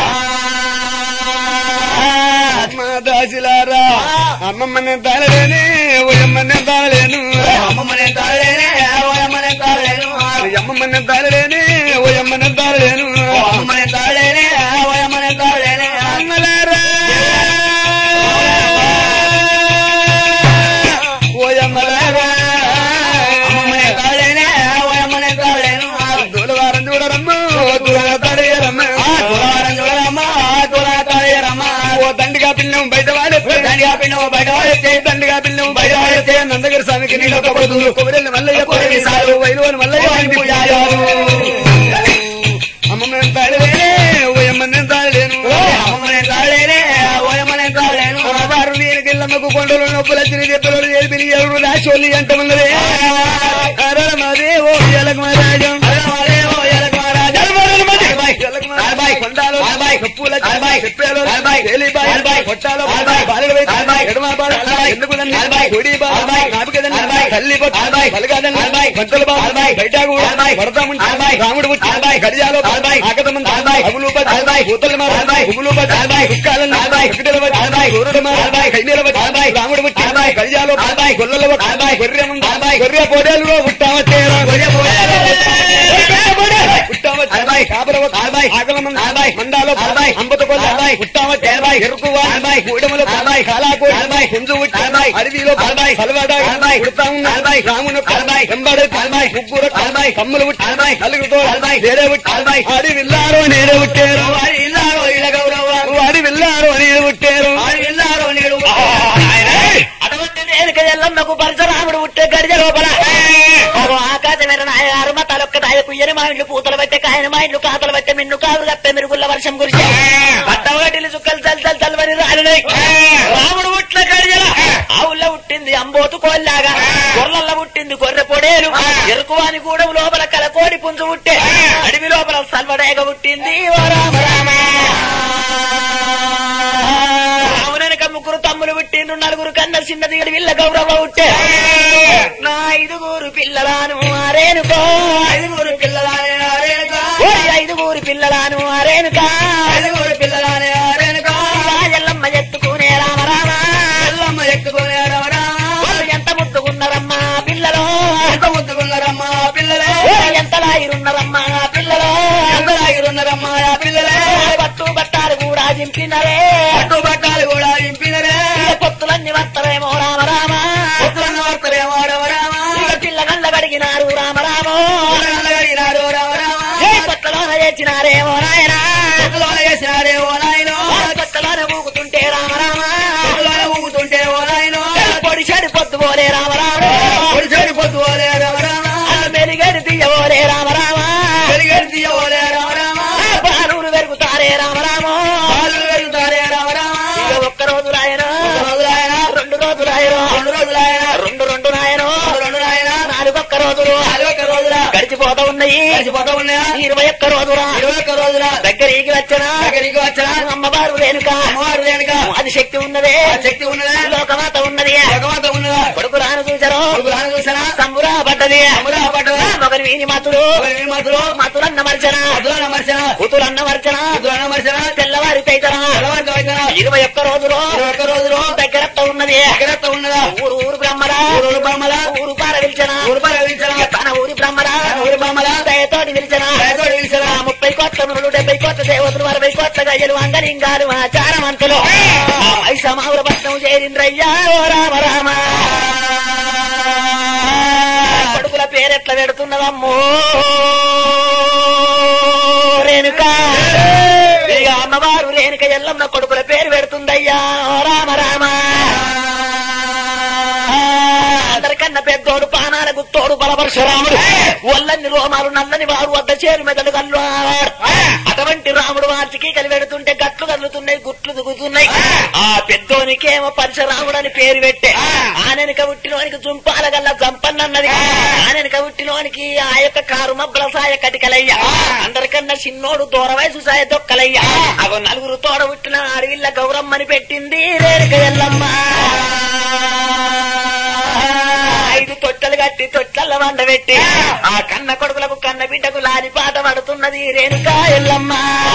అమ్మ దాసిలారా అమ్మమ్మ నేను తాళలేని ఓయమ్మ నేను తాళలేను అమ్మమ్మ నేను తాళలేనే ఓయమ్మ నేను తాళలేను అమ్మమ్మ నేను తాళలేని ఓయమ్మ నేను తాళలేను అమ్మమ్మ నేను తాళలేనే ఓయమ్మ నేను తాళలేనే అమ్మలారా ఓయమ్మలారా అమ్మమ్మ నేను తాళలేనే ఓయమ్మ నేను తాళలేను దూలవారం చూడరమ్మ దూల తడయరమ్మ తులవారం చూడరమ్మ తుల తాళేరమ్మ ఓ దండిగా పిల్లం బయట వాడేస్తే దండిగా పిండం బయట వాడేస్తే దండిగా పిల్లం బయట వాడేస్తే నందగిరి స్వామికి నీళ్ళు కొడుతుంది కొబ్బరిల్లు మల్లయ్య పొరవి సారు వైలువని మల్లయ్య వాడిని పూజారు అమ్మమ్మ నేను తాళలేనే ఓయమ్మ నేను తాళలేను అమ్మమ్మ నేను తాళలేనే ఓయమ్మ నేను తాళలేను వారు నేను గిల్లమ్మకు కొండలు నొప్పులు వచ్చిన చెప్పలు ఏల్పిని ఎవరు రాశోళ్ళు అంట ఉన్నది అరమదే ఓ ఎలక మహారాజం కొండాలు కప్పుల చెప్పాలు తేలిబాయి కొట్టాలు బాలుడు ఎడమ బాలు ఎందుకులని కొడి బాలు నాపికదండి తల్లి పలగాదండి పంటలు బాలు బయట పడతాముంటే రాముడు పుట్టి గడియాలో ఆకతమంది అగులు పూతలు ఉగులు కుక్కాలని సూర్యుడు కైనీల రాముడు పుట్టి గడియాలో గొల్లల గొర్రె గొర్రె పోడేలులో పుట్టావచ్చేరా గొర్రె పుట్టావచ్చాయి కాపర ఆగమం మండాలో అంబత కొల్ల పుట్టావచ్చే ఎరుకువా కూడమల కాలాకో కుంజు అడవిలో సలవాడ పుడతా ఉన్న రామును ఎంబడే ముగ్గురు కమ్ములు నలుగురితో వేరే ఆడి విల్లారో నేనే పుట్టారు వాడి విల్లారో నేను పుట్టారు అటువంటి నేనుక ఎల్లమ్మకు పరశురాముడు పుట్టే గడిజ లోపల ఓ ఆకాశమైన నాయగారు మా తలొక్క దాయ కుయ్యని మా ఇండ్లు పూతలు పెట్టే కాయని మా ఇండ్లు కాతలు పెట్టే మిన్ను కాదు కప్పే మెరుగుల్ల వర్షం కురిసే పట్టవగటిలు చుక్కలు చల్ చల్ చల్వని రాలినాయి రాముడు పుట్ల గడిజల ఆవుల్లో పుట్టింది అంబోతు కోల్లాగా గొర్రెల్ల పుట్టింది గొర్రె పొడేలు ఎరుకువాని గూడెం లోపల కల కోడి పుంజు పుట్టే అడవి లోపల సల్వడేగ పుట్టింది ఓ రామ రామ రామునక ముగ్గురు తమ్ములు పుట్టిండ్రు నలుగురు కన్న చిన్నది వీళ్ళ గౌరవ పుట్టే నా ఐదుగురు పిల్లలాను ఆరేనుకో ఐదుగురు పిల్లలానే ఆరేనుకో ఐదుగురు పిల్లలాను ఆరేనుకా ఐదుగురు పిల్లలానే ఆరేనుకో ఎల్లమ్మ ఎత్తుకునే రామ రామ ఎల్లమ్మ ఎత్తుకునే రామ రామ ఎంత ముద్దుకున్నారమ్మా పిల్లలు ఎంత ముద్దుకున్నారమ్మా పిల్లలు ఎంత లాగిరున్నారమ్మా పిల్లలు ఎంత లాగిరున్నారమ్మా పిల్లలు పట్టు బట్టాలు కూడా చింపినరే పట్టు బట్టాలు కూడా చింపినరే పొత్తులన్నీ వస్తారేమో రామ రామ పొత్తులన్నీ వస్తారేమో రామ రామ పిల్లగండ్ల గడిగినారు రామ రామ గడిగినారు రామ రామ పట్టలోన చేసినారేమో నాయన పట్టలోన చేసినారేమో నాయన పట్టలోన ఊగుతుంటే రామ రామ పట్టలోన ఊగుతుంటే ఓ నాయన పొడి చెడి పొద్దు పోలే రామ రామ పొడి చెడి పొద్దు పోలే రామ రామ మెలిగడి తీయవోలే రామ రామ మెలిగడి తీయవోలే రామ రామ బాలురు పెరుగుతారే రామ రామ బాలురు పెరుగుతారే రామ రామ ఒక్క రోజు రాయన రెండు రోజులు ఆయన రెండు రోజులు ఆయన రెండు రెండు నాయన రెండు నాయన నాలుగు ఒక్క రోజులు నాలుగు ఒక్క రోజుల గడిచిపోతా ఉన్నాయి గడిచిపోతా ఉన్నాయా ఇరవై ఒక్క రోజురా ఇరవై ఒక్క రోజుల దగ్గరికి వచ్చనా దగ్గరికి వచ్చనా అమ్మవారు రేణుక అమ్మవారు రేణుక అది శక్తి ఉన్నదే శక్తి ఉన్నదే లోకమాత ఉన్నది లోకమాత ఉన్నదా కొడుకు రాను చూసారు కొడుకు రాను చూసారా సంబురా పడ్డది సంబురా పడ్డది ఒకరి వీని మాతులు ఒకరి మాతులు మాతులన్న మర్చన మాతులన్న మర్చన కూతురన్న మర్చన కూతురన్న మర్చన తెల్లవారి తైతరా తెల్లవారి తైతరా ఇరవై ఒక్క రోజులు ఇరవై ఒక్క రోజులు దగ్గరత్త ఉన్నది దగ్గరత్త ఉన్నదా ఊరు ఊరు బ్రహ్మరా ఊరు బ్రహ్మల ఊరు పార విల్చన ఊరు పార విల్చన తన ఊరి బ్రహ్మరా ఊరి బ్రహ్మల దయతోటి విల్చన దయతోటి విల్చన ముప్పై కోట్ల మునులు డెబ్బై కోట్ల దేవతలు అరవై కోట్ల గయ్యలు అంగలింగాలు ఆచారమంతులు ఐసమావుల పట్నం చేరింద్రయ్యా ఓ రామ రామ కొడుకుల పేరెట్ల పెడుతున్నదమ్మో రేణుక ఇక అమ్మవారు రేణుక ఎల్లమ్మ కొడుకుల పేరు పెడుతుందయ్యా ఓ రామ రామ అందరికన్నా పెద్దోడు పా కళ్ళకు తోడు బలపరశురాముడు ఒల్లని రోమాలు నల్లని వారు వద్ద చేరు మెదడు కళ్ళు అటువంటి రాముడు వాటికి కలిపెడుతుంటే గట్లు కదులుతున్నాయి గుట్లు దిగుతున్నాయి ఆ పెద్దోనికేమో పరశురాముడు అని పేరు పెట్టే ఆనెనక ఉట్టిలోనికి జుంపాల గల్ల జంపన్నన్నది ఆనెనక ఉట్టిలోనికి ఆ యొక్క కారు మబ్బల సాయ కటికలయ్య అందరికన్నా చిన్నోడు దూర వయసు సాయ దొక్కలయ్య అగో నలుగురు తోడ ఉట్టిన అడవిల్ల గౌరమ్మని పెట్టింది రేణుక ఎల్లమ్మ ఐదు తొట్టలు కట్టి తొట్టల వండబెట్టి ఆ కన్న కొడుకులకు కన్న బిడ్డకు లాలి పాట పడుతున్నది రేణుక ఎల్లమ్మ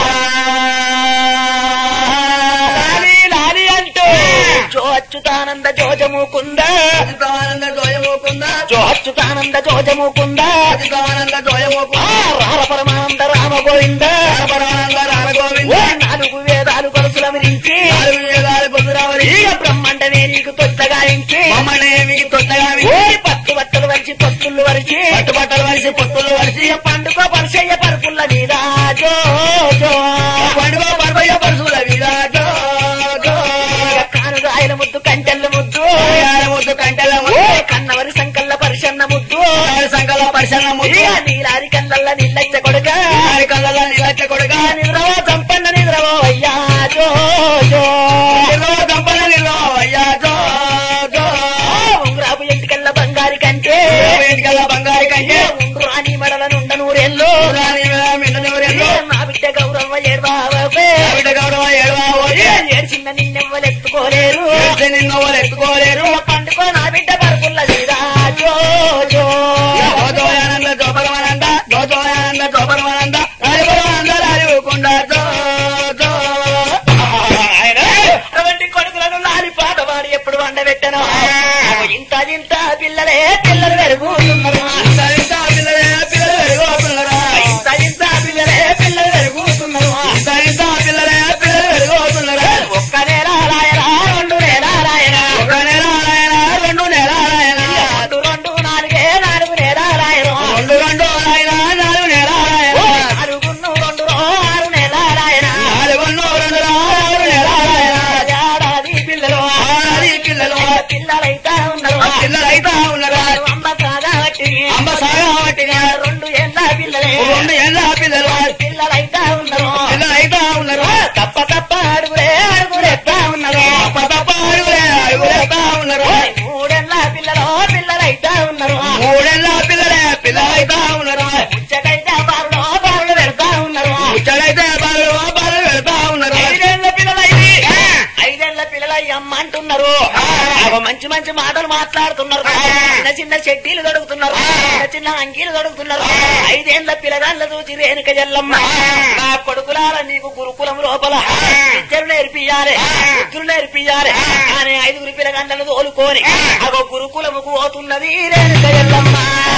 లాలి లాలి అంటూ జో అచ్యుతానంద జోజముకుంద అజితానంద జోయమోకుంద జో అచ్యుతానంద జోజముకుంద అజితానంద జోయమోకుంద రామ పరమానంద రామ గోవింద పరమానంద రామగోవింద ఓ నాలుగు వేదాలు కొలుసుల విరించి నాలుగు వేదాలు పొందురావరి ఇక బ్రహ్మాండమే నీకు తొత్తగాయించి మమ్మనేమి తొట్టగా ఓరి పట్టు బట్టలు వరిచి పొత్తులు వరిచి పట్టుబట్టలు వరిసి పొత్తులు వరిసి ఇక పండుగ పరిచయ పరుపుల మీద జో జో పండుగ పర్వయ్య పరుసుల వీరా జో జో ఇక కానుగాయల ముద్దు కంటెల్ల ముద్దు యార ముద్దు కంటెల ఓ ముద్దు కన్నవరి సంకల్ల పరిశన్న ముద్దు సంకల పరిశన్న ముద్దు ఇక నీలారి కళ్ళల్ల నీళ్ళచ్చ కొడుక ఆరి కళ్ళ నిలచ్చ కొడుక నిద్రవో చంపన్న నిద్రవో అయ్యా జో జో నిలో దంపల నిలో అయ్యా జో జో ఉంగరాపు ఎంటికల్ల బంగారి కంటే వేదికల్ల బంగారు కంటే ఉండ్రు అని మడల నుండ నూరెల్లో రాణి మిన్నెవరెల్లో నా బిడ్డ గౌరవ ఏడ్వావే ఆవిడ గౌరవ ఏడవ ఓడి ఏడ్చిన నిన్నెవ్వలెత్తుకోలేరు నిన్న వాళ్ళు ఎత్తుకోలేరు పండుకో నా బిడ్డ పరుపుల్ల మీద జో జో జోజోయానంద జోపరమానంద జోజోయానంద జోపరమానంద రాజపరమానంద రాజుకుండ జో జో అటువంటి కొడుకులను లాలి పాట వాడి ఎప్పుడు వండబెట్టను ఇంత ఇంత పిల్లలే పిల్లలు పెరుగుతున్నారు సరిత పిల్లలే పిల్లలు వెలుగవుతున్నారా ఇంత ఇంత పిల్లలే పిల్లలు పెరుగుతున్నారు సరిత పిల్లలే పిల్లలు వెలుగవుతున్నారా ఒక్క నెల రాయరా రెండు నెల రాయరా ఒక నెల ఆయన రెండు నెల ఆయన రెండు రెండు నాలుగే నాలుగు నెల రాయరు రెండు రెండు ఆయన నాలుగు నెల ఆయన నాలుగున్ను రెండు ఆరు నెల రాయరా నాలుగు రెండు ఆరు నెల ఆయన ఏడాది పిల్లలు ఆడాది పిల్లలు పిల్లలైతే ఉన్నారు పిల్లలైతా ఉన్నారా అమ్మ కాబట్టి అంబ సాగా పట్టిన రెండు ఏళ్ళ పిల్లలే రెండు ఏళ్ళ పిల్లలు పిల్లలైతే ఉన్నారు పిల్లలైతా ఉన్నారు తప్ప తప్ప అడుగులే అడుగులేస్తా ఉన్నారు తప్ప తప్ప అడుగులే అడుగులేస్తా ఉన్నారు మూడేళ్ళ పిల్లలు పిల్లలైతే ఉన్నారు మూడేళ్ళ పిల్లలే పిల్లలైతా ఉన్నారు ముచ్చటైతే బారులో బారులు పెడతా ఉన్నారు ముచ్చడైతే బాలు బాలు వెళ్తా ఉన్నారు ఐదేళ్ల పిల్లలైది ఐదేళ్ల పిల్లలయ్యి అమ్మ అంటున్నారు అగో మంచి మంచి మాటలు మాట్లాడుతున్నారు చిన్న చిన్న చెడ్డీలు దొడుకుతున్నారు చిన్న చిన్న అంగీలు దొడుకుతున్నారు ఐదేళ్ల పిల్లగాళ్ళ చూసి రేణుక జల్లమ్మ నా కొడుకులాల నీకు గురుకులం లోపల విద్యలు నేర్పియాలి బుద్ధులు నేర్పియాలి అని ఐదుగురు పిల్లగాళ్ళను తోలుకొని అగో గురుకులముకు పోతున్నది రేణుక జల్లమ్మ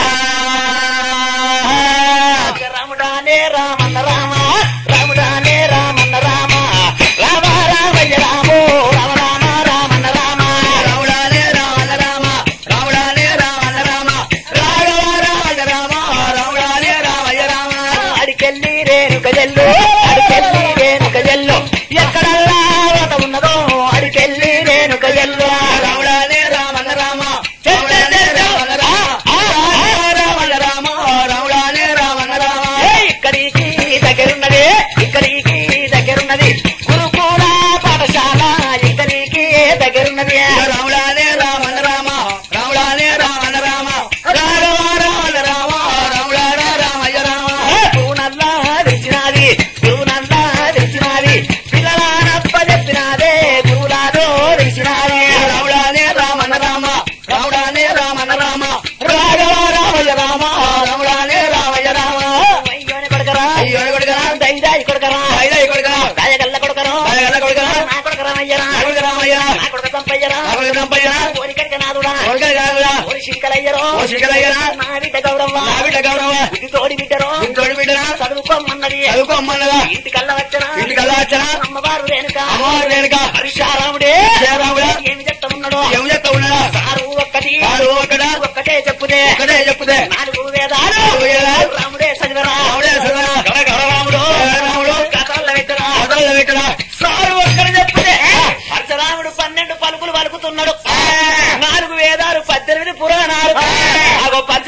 రాముడానే రామన్న రామ రాముడానే రామన్న రామ రామ రామయ్య రాము రామ రామ రామన్న రామ రాముడానే రామన్న రామ రాముడానే రామన్న రామ రాఘవ రామయ్య రామ రాముడానే రామయ్య రామ అడికెళ్ళి రేణుక జల్లు అడికెళ్ళి రేణుక జల్లు ఎక్కడల్లా వత ఉన్నదో అడికెళ్ళి రేణుక జల్లు రాముడానే రామన్న రామ రాముడానే రామన్న రామ రామన్న రామ రాముడానే రామన్న రామ ఏ ఇక్కడికి దగ్గరున్నది ఇక్కడికి దగ్గరున్నది గురుకుల పాఠశాల ఇక్కడికి దగ్గరున్నది రాముడానే రామన్న రామ రాముడానే రామన్న రామ రాఘవ రామన్న రామ రాముడానే రామయ్య రామ గురువునల్లా విరిచినాది గురువునల్లా విరిచినాది పిల్లలానప్ప చెప్పినాదే గురువులాదో విరిచినాది రాముడానే రామన్న రామ రాముడానే రామన్న రామ రాఘవ రామయ్య రామ రాముడానే రామయ్య రామ అయ్యోని కొడుకరా అయ్యో కొడుకరా దైదాయి కొడుకరా ఐదా కొడుకరా రాజగల్ల కొడుకరా రాజగల్ల కొడుకరా నా కొడుకరా అయ్యరా కొడుక రామయ్య నా కొడుక సంపయ్యరా కొడుక రంపయ్య ఓరికడిక నాదుడా కొడుక కాదురా ఓరి శింకలయ్యరో ఓ శిఖరయ్యరా నా బిడ్డ గౌరవ్వ నా బిడ్డ గౌరవ బుద్ధి తోడి బిడ్డరో ఇంతోడి బిడ్డరా చదువుకోమన్నది చదువుకోమ్మన్నదా ఇంటికల్ల వచ్చిన ఇంటికల్లా వచ్చనా అమ్మవారు రేణుక అమ్మవారు రేణుక హరిశారాముడే శ్రీరాముడా ఏమి చెప్తామున్నాడో ఏం చెప్తా ఉన్నదా సారు ఒక్కటి వాడు ఒకడా ఒక్కటే చెప్పుదే ఒకటే చెప్పుదే నాలుగు వేదాలు నాలుగు వేదాలు రాముడే చదివరా రాముడే చదివరా. రాముడు రాముడు కథల పెట్టరా మొదలు పెట్టడా సారు ఒక్కడు చెప్పుదే పరశురాముడు పన్నెండు పలుకులు పలుకుతున్నాడు నాలుగు వేదాలు పద్దెనిమిది పురాణాలు అగో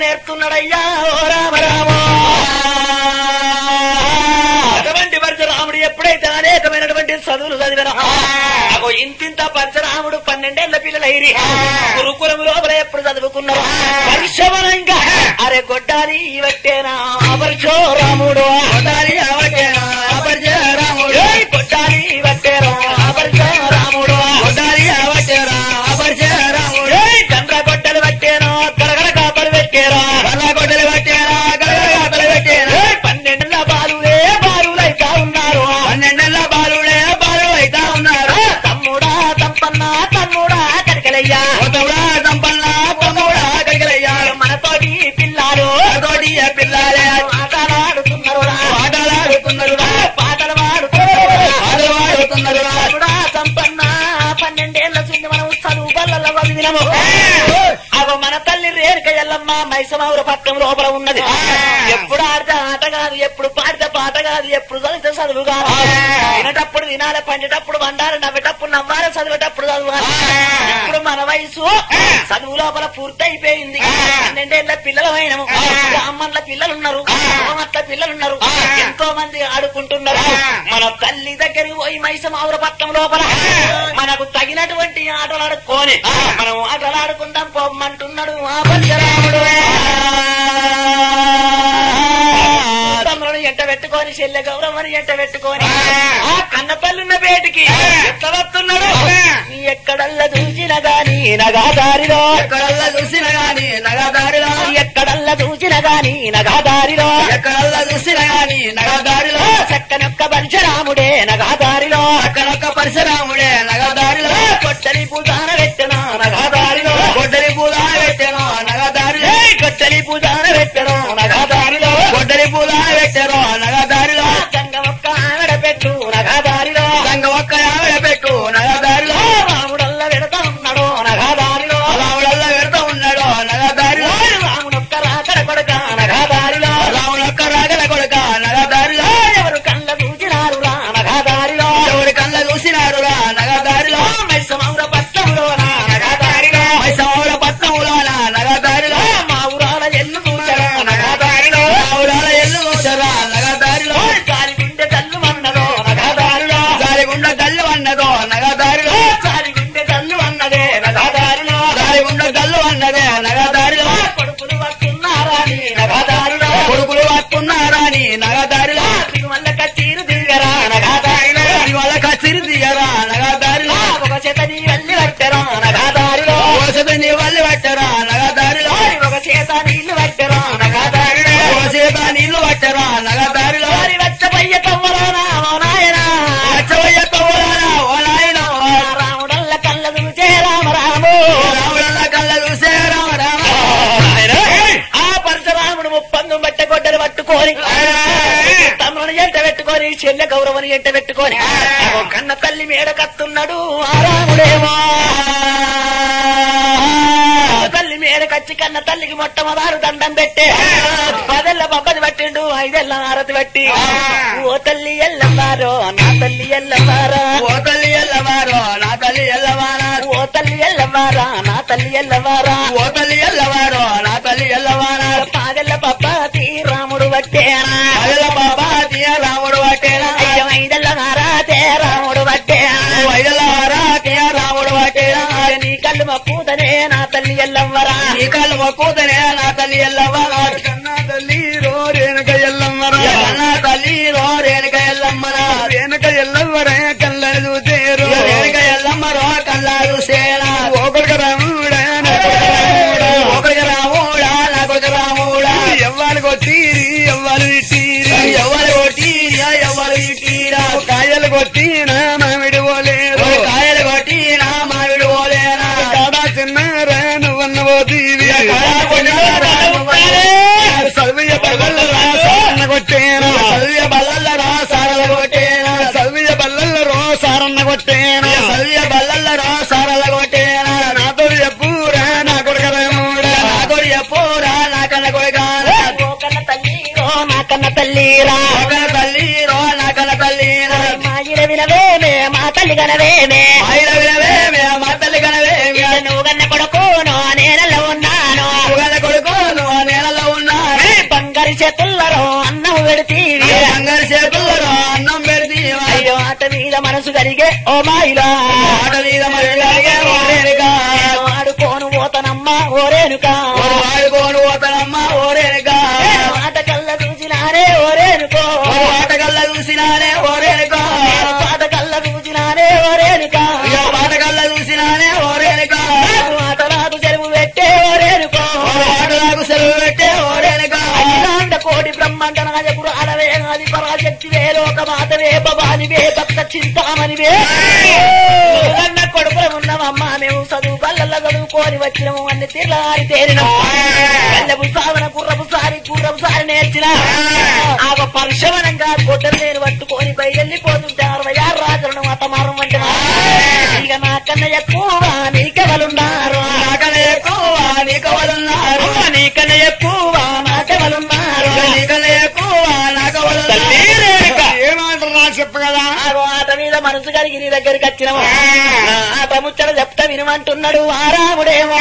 నేర్తున్నాడయ్యా ఓ రామ రామ అటువంటి పరశురాముడు ఎప్పుడైతే అనేకమైనటువంటి చదువులు చదివిన అగో ఇంతింత పరశురాముడు పన్నెండేళ్ల పిల్లలైరి గురుకులం లోపల ఎప్పుడు చదువుకున్నారు పరుషవనంగా అరే గొడ్డాలి వట్టేనా పరశురాముడు గొడ్డాలి అవట్టేనా పరశురాముడు గొడ్డాలి వట్టేరా పరశురాముడు గొడ్డాలి అవట్టేరా పరశురాముడు చంద్ర గొడ్డలు పట్టేనా గడగడ కాపలు పెట్టారా గడగడ గొడ్డలు పట్టేరా గడగడ కాపలు పెట్టేరా పన్నెండుల బాలులే బాలులైతా ఉన్నారు పన్నెండుల బాలులే బాలులైతా ఉన్నారు తమ్ముడా తంపన్న తమ్ముడా కరికలయ్యా తమ్ముడా తంపన్న తమ్ముడా కరికలయ్యా మనతోటి పిల్లారు మనతోటి పిల్లారే ఆటలాడుతున్నారు ఆటలాడుతున్నారు పాటలు పాడుతున్నారు పాటలు పాడుతున్నారు తమ్ముడా తంపన్న పన్నెండేళ్ల చూసి మనం చదువు బల్ల వదిలినము అవ మన తల్లి రేణుక ఎల్లమ్మ మైసమౌర పట్టణం లోపల ఉన్నది ఎప్పుడు ఆడితే ఆట కాదు ఎప్పుడు పాడితే పాట కాదు ఎప్పుడు చదివితే చదువు కాదు వినేటప్పుడు వినాలి పండేటప్పుడు వండాలి నవ్వేటప్పుడు నవ్వాలి చదివేటప్పుడు చదవాలి ఇప్పుడు మన వయసు చదువు లోపల పూర్తయిపోయింది పన్నెండేళ్ల పిల్లలమైనము అమ్మన్ల పిల్లలు ఉన్నారు అట్ల పిల్లలు ఉన్నారు ఎంతో మంది ఆడుకుంటున్నారు మన తల్లి దగ్గరికి పోయి మైసమౌర పట్టణం లోపల మనకు తగినటువంటి ఆటలు ఆడుకోని మనం ఆటలు ఆడుకుందాం పోమ్మంటున్నాడు ఆ పరశురాముడు తమ్ముడు ఎంట పెట్టుకొని చెల్లె గౌరమ్మని ఎంట పెట్టుకొని ఆ కన్న తల్లున్న బేటికి ఎట్లా వస్తున్నాడు నీ ఎక్కడల్లా చూసిన గాని నగాదారిలో ఎక్కడల్లా చూసిన గాని నగదారిలో ఎక్కడల్లా చూసిన గాని నగాదారిలో ఎక్కడల్లా చూసిన గాని నగదారిలో చక్కనొక్క పరశురాముడే నగాదారిలో అక్కడొక్క పరశురాముడే నగదారిలో కొట్టలి పూజాన పెట్టిన నగాదారిలో గొడ్డలి పూల పెట్టాను నగదారిలో కొట్టలి పూజాన పెట్టిన నగాదారిలో గొడ్డలి పూల పెట్టాను నగదారిలో చంగమొక్క ఆవిడ పెట్టు నగాదారిలో సంగ ఒక్క ఆవిడ పెట్టు నగదారిలో రాముడల్ల వెడతా ఉన్నాడు నగాదారిలో రాముడల్లా పెడతా ఉన్నాడు నగదారిలో రాముడొక్క రాకడ కొడక నగాదారిలో రాముడొక్క రాగల కొడుక నగదారిలో ఎవరు కళ్ళ చూచినారు రా నగాదారిలో ఎవరి కళ్ళ చూసినారు రా నగదారిలో మైసమౌర పట్టములో నగాదారిలో మైసమౌడ పట్నములోన నగదారిలో మా ఊరాల ఎల్లు చూచరా నగాదారిలో రాముడాల ఎల్లు చూసారా నగదారిలో గాలి గుండె తల్లు మన్నదో నగాదారిలో జాలిగుండ గల్లు అన్నదో నగదారిలో గాలి గుండె తల్లు అన్నదే నగాదారిలో జాలిగుండ గల్లు అన్నదే నగదారిలో కొడుకులు వస్తున్నారా నీ నగాదారిలో కొడుకులు పట్టున్నారా నీ నగదారిలో మల్ల కచ్చీరు దిగరా నగాదారిలో వాళ్ళ కసిరి దిగరా నగదారిలో ఒక చేత నీ వెళ్ళి పట్టరా నగాదారిలో కోసత నీ వల్లి పట్టరా నగదారిలో ఒక చేత నీళ్లు పట్టరా నగాదారిలో కోసేత నీళ్లు పట్టరా నగదారిలో వారి వచ్చబయ్య తమ్మలోనా ఓ నాయనా అచ్చవయ్య తవ్వరానా ఓ నాయనా రాముడల్ల కళ్ళ చూచే రామ రాము రాముడల్ల కళ్ళ చూసే రామ రామ ఆ పరశురాముడు ముప్పందు బట్ట గొడ్డలు పట్టుకొని తమ్ముని ఎంట పెట్టుకొని చెల్లె గౌరవని ఎంట పెట్టుకొని ఓ కన్న తల్లి మేడ కత్తున్నాడు ఆ రాముడేమో తల్లి మేడ కచ్చి కన్న తల్లికి మొట్టమొదలు దండం పెట్టే పదెల్ల బొబ్బది పట్టిండు ఐదెల్ల ఆరతి పట్టి ఓ తల్లి ఎల్లవారో నా తల్లి ఎల్లవారా ఓ తల్లి ఎల్లవారో నా తల్లి ఎల్లవారా ఓ తల్లి ఎల్లవారా నా తల్లి ఎల్లవారా ఓ తల్లి ఎల్లవారో నా తల్లి ఎల్లవారా పాదెల్ల పబ్బాతి రాముడు పట్టేనా అల్ల బాబా తీయ రాముడు పట్టేనా అయ్యో ఐదెల్ల మారాతే రాముడు పట్టేనా వైదలారా తీయ రాముడు పట్టేనా నీ కళ్ళు మక్కుతనే నా తల్లి ఎల్లవ్వరా ఈ కాళ్ళు మొక్కుతనే నా తల్లి ఎల్లవారా కన్నా తల్లి రో రేణుక ఎల్లమ్మరా కన్నా తల్లి రో రేణుక ఎల్లమ్మరా రేణుక ఎల్లమ్మరా కళ్ళ చూసేరు రేణుక ఎల్లమ్మరో కళ్ళ చూసేరా ఒకరికి రాముడా నా కొడుకు రాముడా ఒకరికి రాముడా నా కొడుకు రాముడా ఎవ్వరు కొట్టిరి ఎవ్వరు ఇట్టిరి ఎవ్వరు కొట్టిరి ఎవ్వరు ఇట్టిరా కాయలు కొట్టినా మామిడి పోలేరు కాయలు కొట్టినా మామిడి పోలేరా కాడా చిన్నారా నువ్వన్న పోతీవి సవ్య బల్ల రాసారన్న కొట్టేనా సవ్య బల్ల రాసారల కొట్టేనా సవ్య బల్ల రోసారన్న కొట్టేనా సవ్య బల్ల రాసారల కొట్టేనా నాతో చెప్పురా నా కొడుక రాముడా నాతో చెప్పురా నా కన్న కొడుక ఓ కన్న తల్లి ఓ నా కన్న తల్లిరా కన్న తల్లి రో నా కన్న తల్లి మా ఇడ వినవేమే మా తల్లి కనవేమే ఆయన వినవేమే మా తల్లి కనవేమి నువ్వు కన్న కొడుకును నేనెల్ల ఉన్నాను కొడుకు నువ్వు పెడితీవి బంగారు చేతుల్లో అన్నం పెడితే అయ్యో ఆట మీద మనసు కలిగే ఓ మాయిలా ఆట మీద మళ్ళీ ఓరేనుగా ఆడుకోను పోతనమ్మా ఓరేనుకా వాడుకోను పోతానమ్మ ఓరేనుగా ఆట కళ్ళ చూసినారే ఓరేనుకో ఆటగల్ల చూసినానే ఓరేనుగా పాట కళ్ళ చూసినారే ఓరేనుకా ఆటగల్ల చూసినానే ఓరేనుగా ఆట రాదు చెరువు పెట్టే ఓరేనుకో ఆటలాగు సెలవు పెట్టే ఓరేనుగా అఖిలాండ కోటి బ్రహ్మాండ నాయకుడు అడవే ఆది పరాశక్తి వే లోక మాతవే భవానివే భక్త చింతామణివే అన్న కొడుకులు ఉన్నామమ్మా మేము చదువు బల్లల్లో చదువుకొని వచ్చినాము అన్ని తీర్లారి తేరినాము కళ్ళపు సావన గుర్రపు సారి గుర్రపు సారి నేర్చిన ఆ పరిశమనంగా గొడ్డలు నేను పట్టుకొని బయలుపోతుంటే అరవై ఆరు రాజులను అతమారం అంటే ఇక నాకన్నా ఎక్కువ నీకెవలున్నారు నాకనే ఎక్కువ నీకవలున్నారు నీకన్నా ఎక్కువ నాకెవలున్నారు నీకనే ఎక్కువ నాకవలున్నారు ఏమంటారు నా చెప్పు కదా ఆగో ఆట మీద మనసు కలిగి నీ దగ్గరికి వచ్చినము నా ఆట ముచ్చట చెప్తా వినమంటున్నాడు ఆరాముడేమో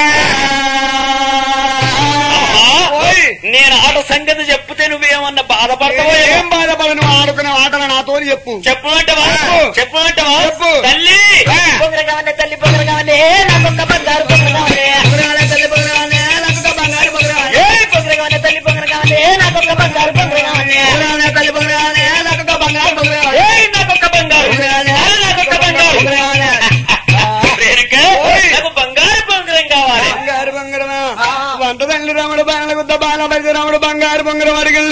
ఓయ్, నేను ఆట సంగతి చెప్తే నువ్వేమన్నా బాధపడతావో ఏం బాధపడ నువ్వు ఆడుకునే ఆటలు నాతో చెప్పు చెప్పమంటవా చెప్పమంటవా చెప్పు. తల్లి పొగరగానే తల్లి పొగరగానే నాకొక్క బంగారు పొగరగానే పొగరాలే తల్లి పొగరాలే, లక్కుక బంగారు పొగరాలే. ఏ పొగరగానే తల్లి పొగరగానే నాకొక్క బంగారు పొగరగానే పొగరాలే తల్లి పొగరాలే, లక్కుక బంగారు పొగరాలే. ఏ నాకొక్క బంగారు పొగరాలే, ఆ, నాకొక్క బంగారు పొగరాలే. రేణుక, ఓయ్. నాకు బంగారు పొంగరం కావాలి బంగారు బంగారమా వంట తల్లి రాముడు బాల గుద్ద బాల రాముడు బంగారు బంగారం అడిగి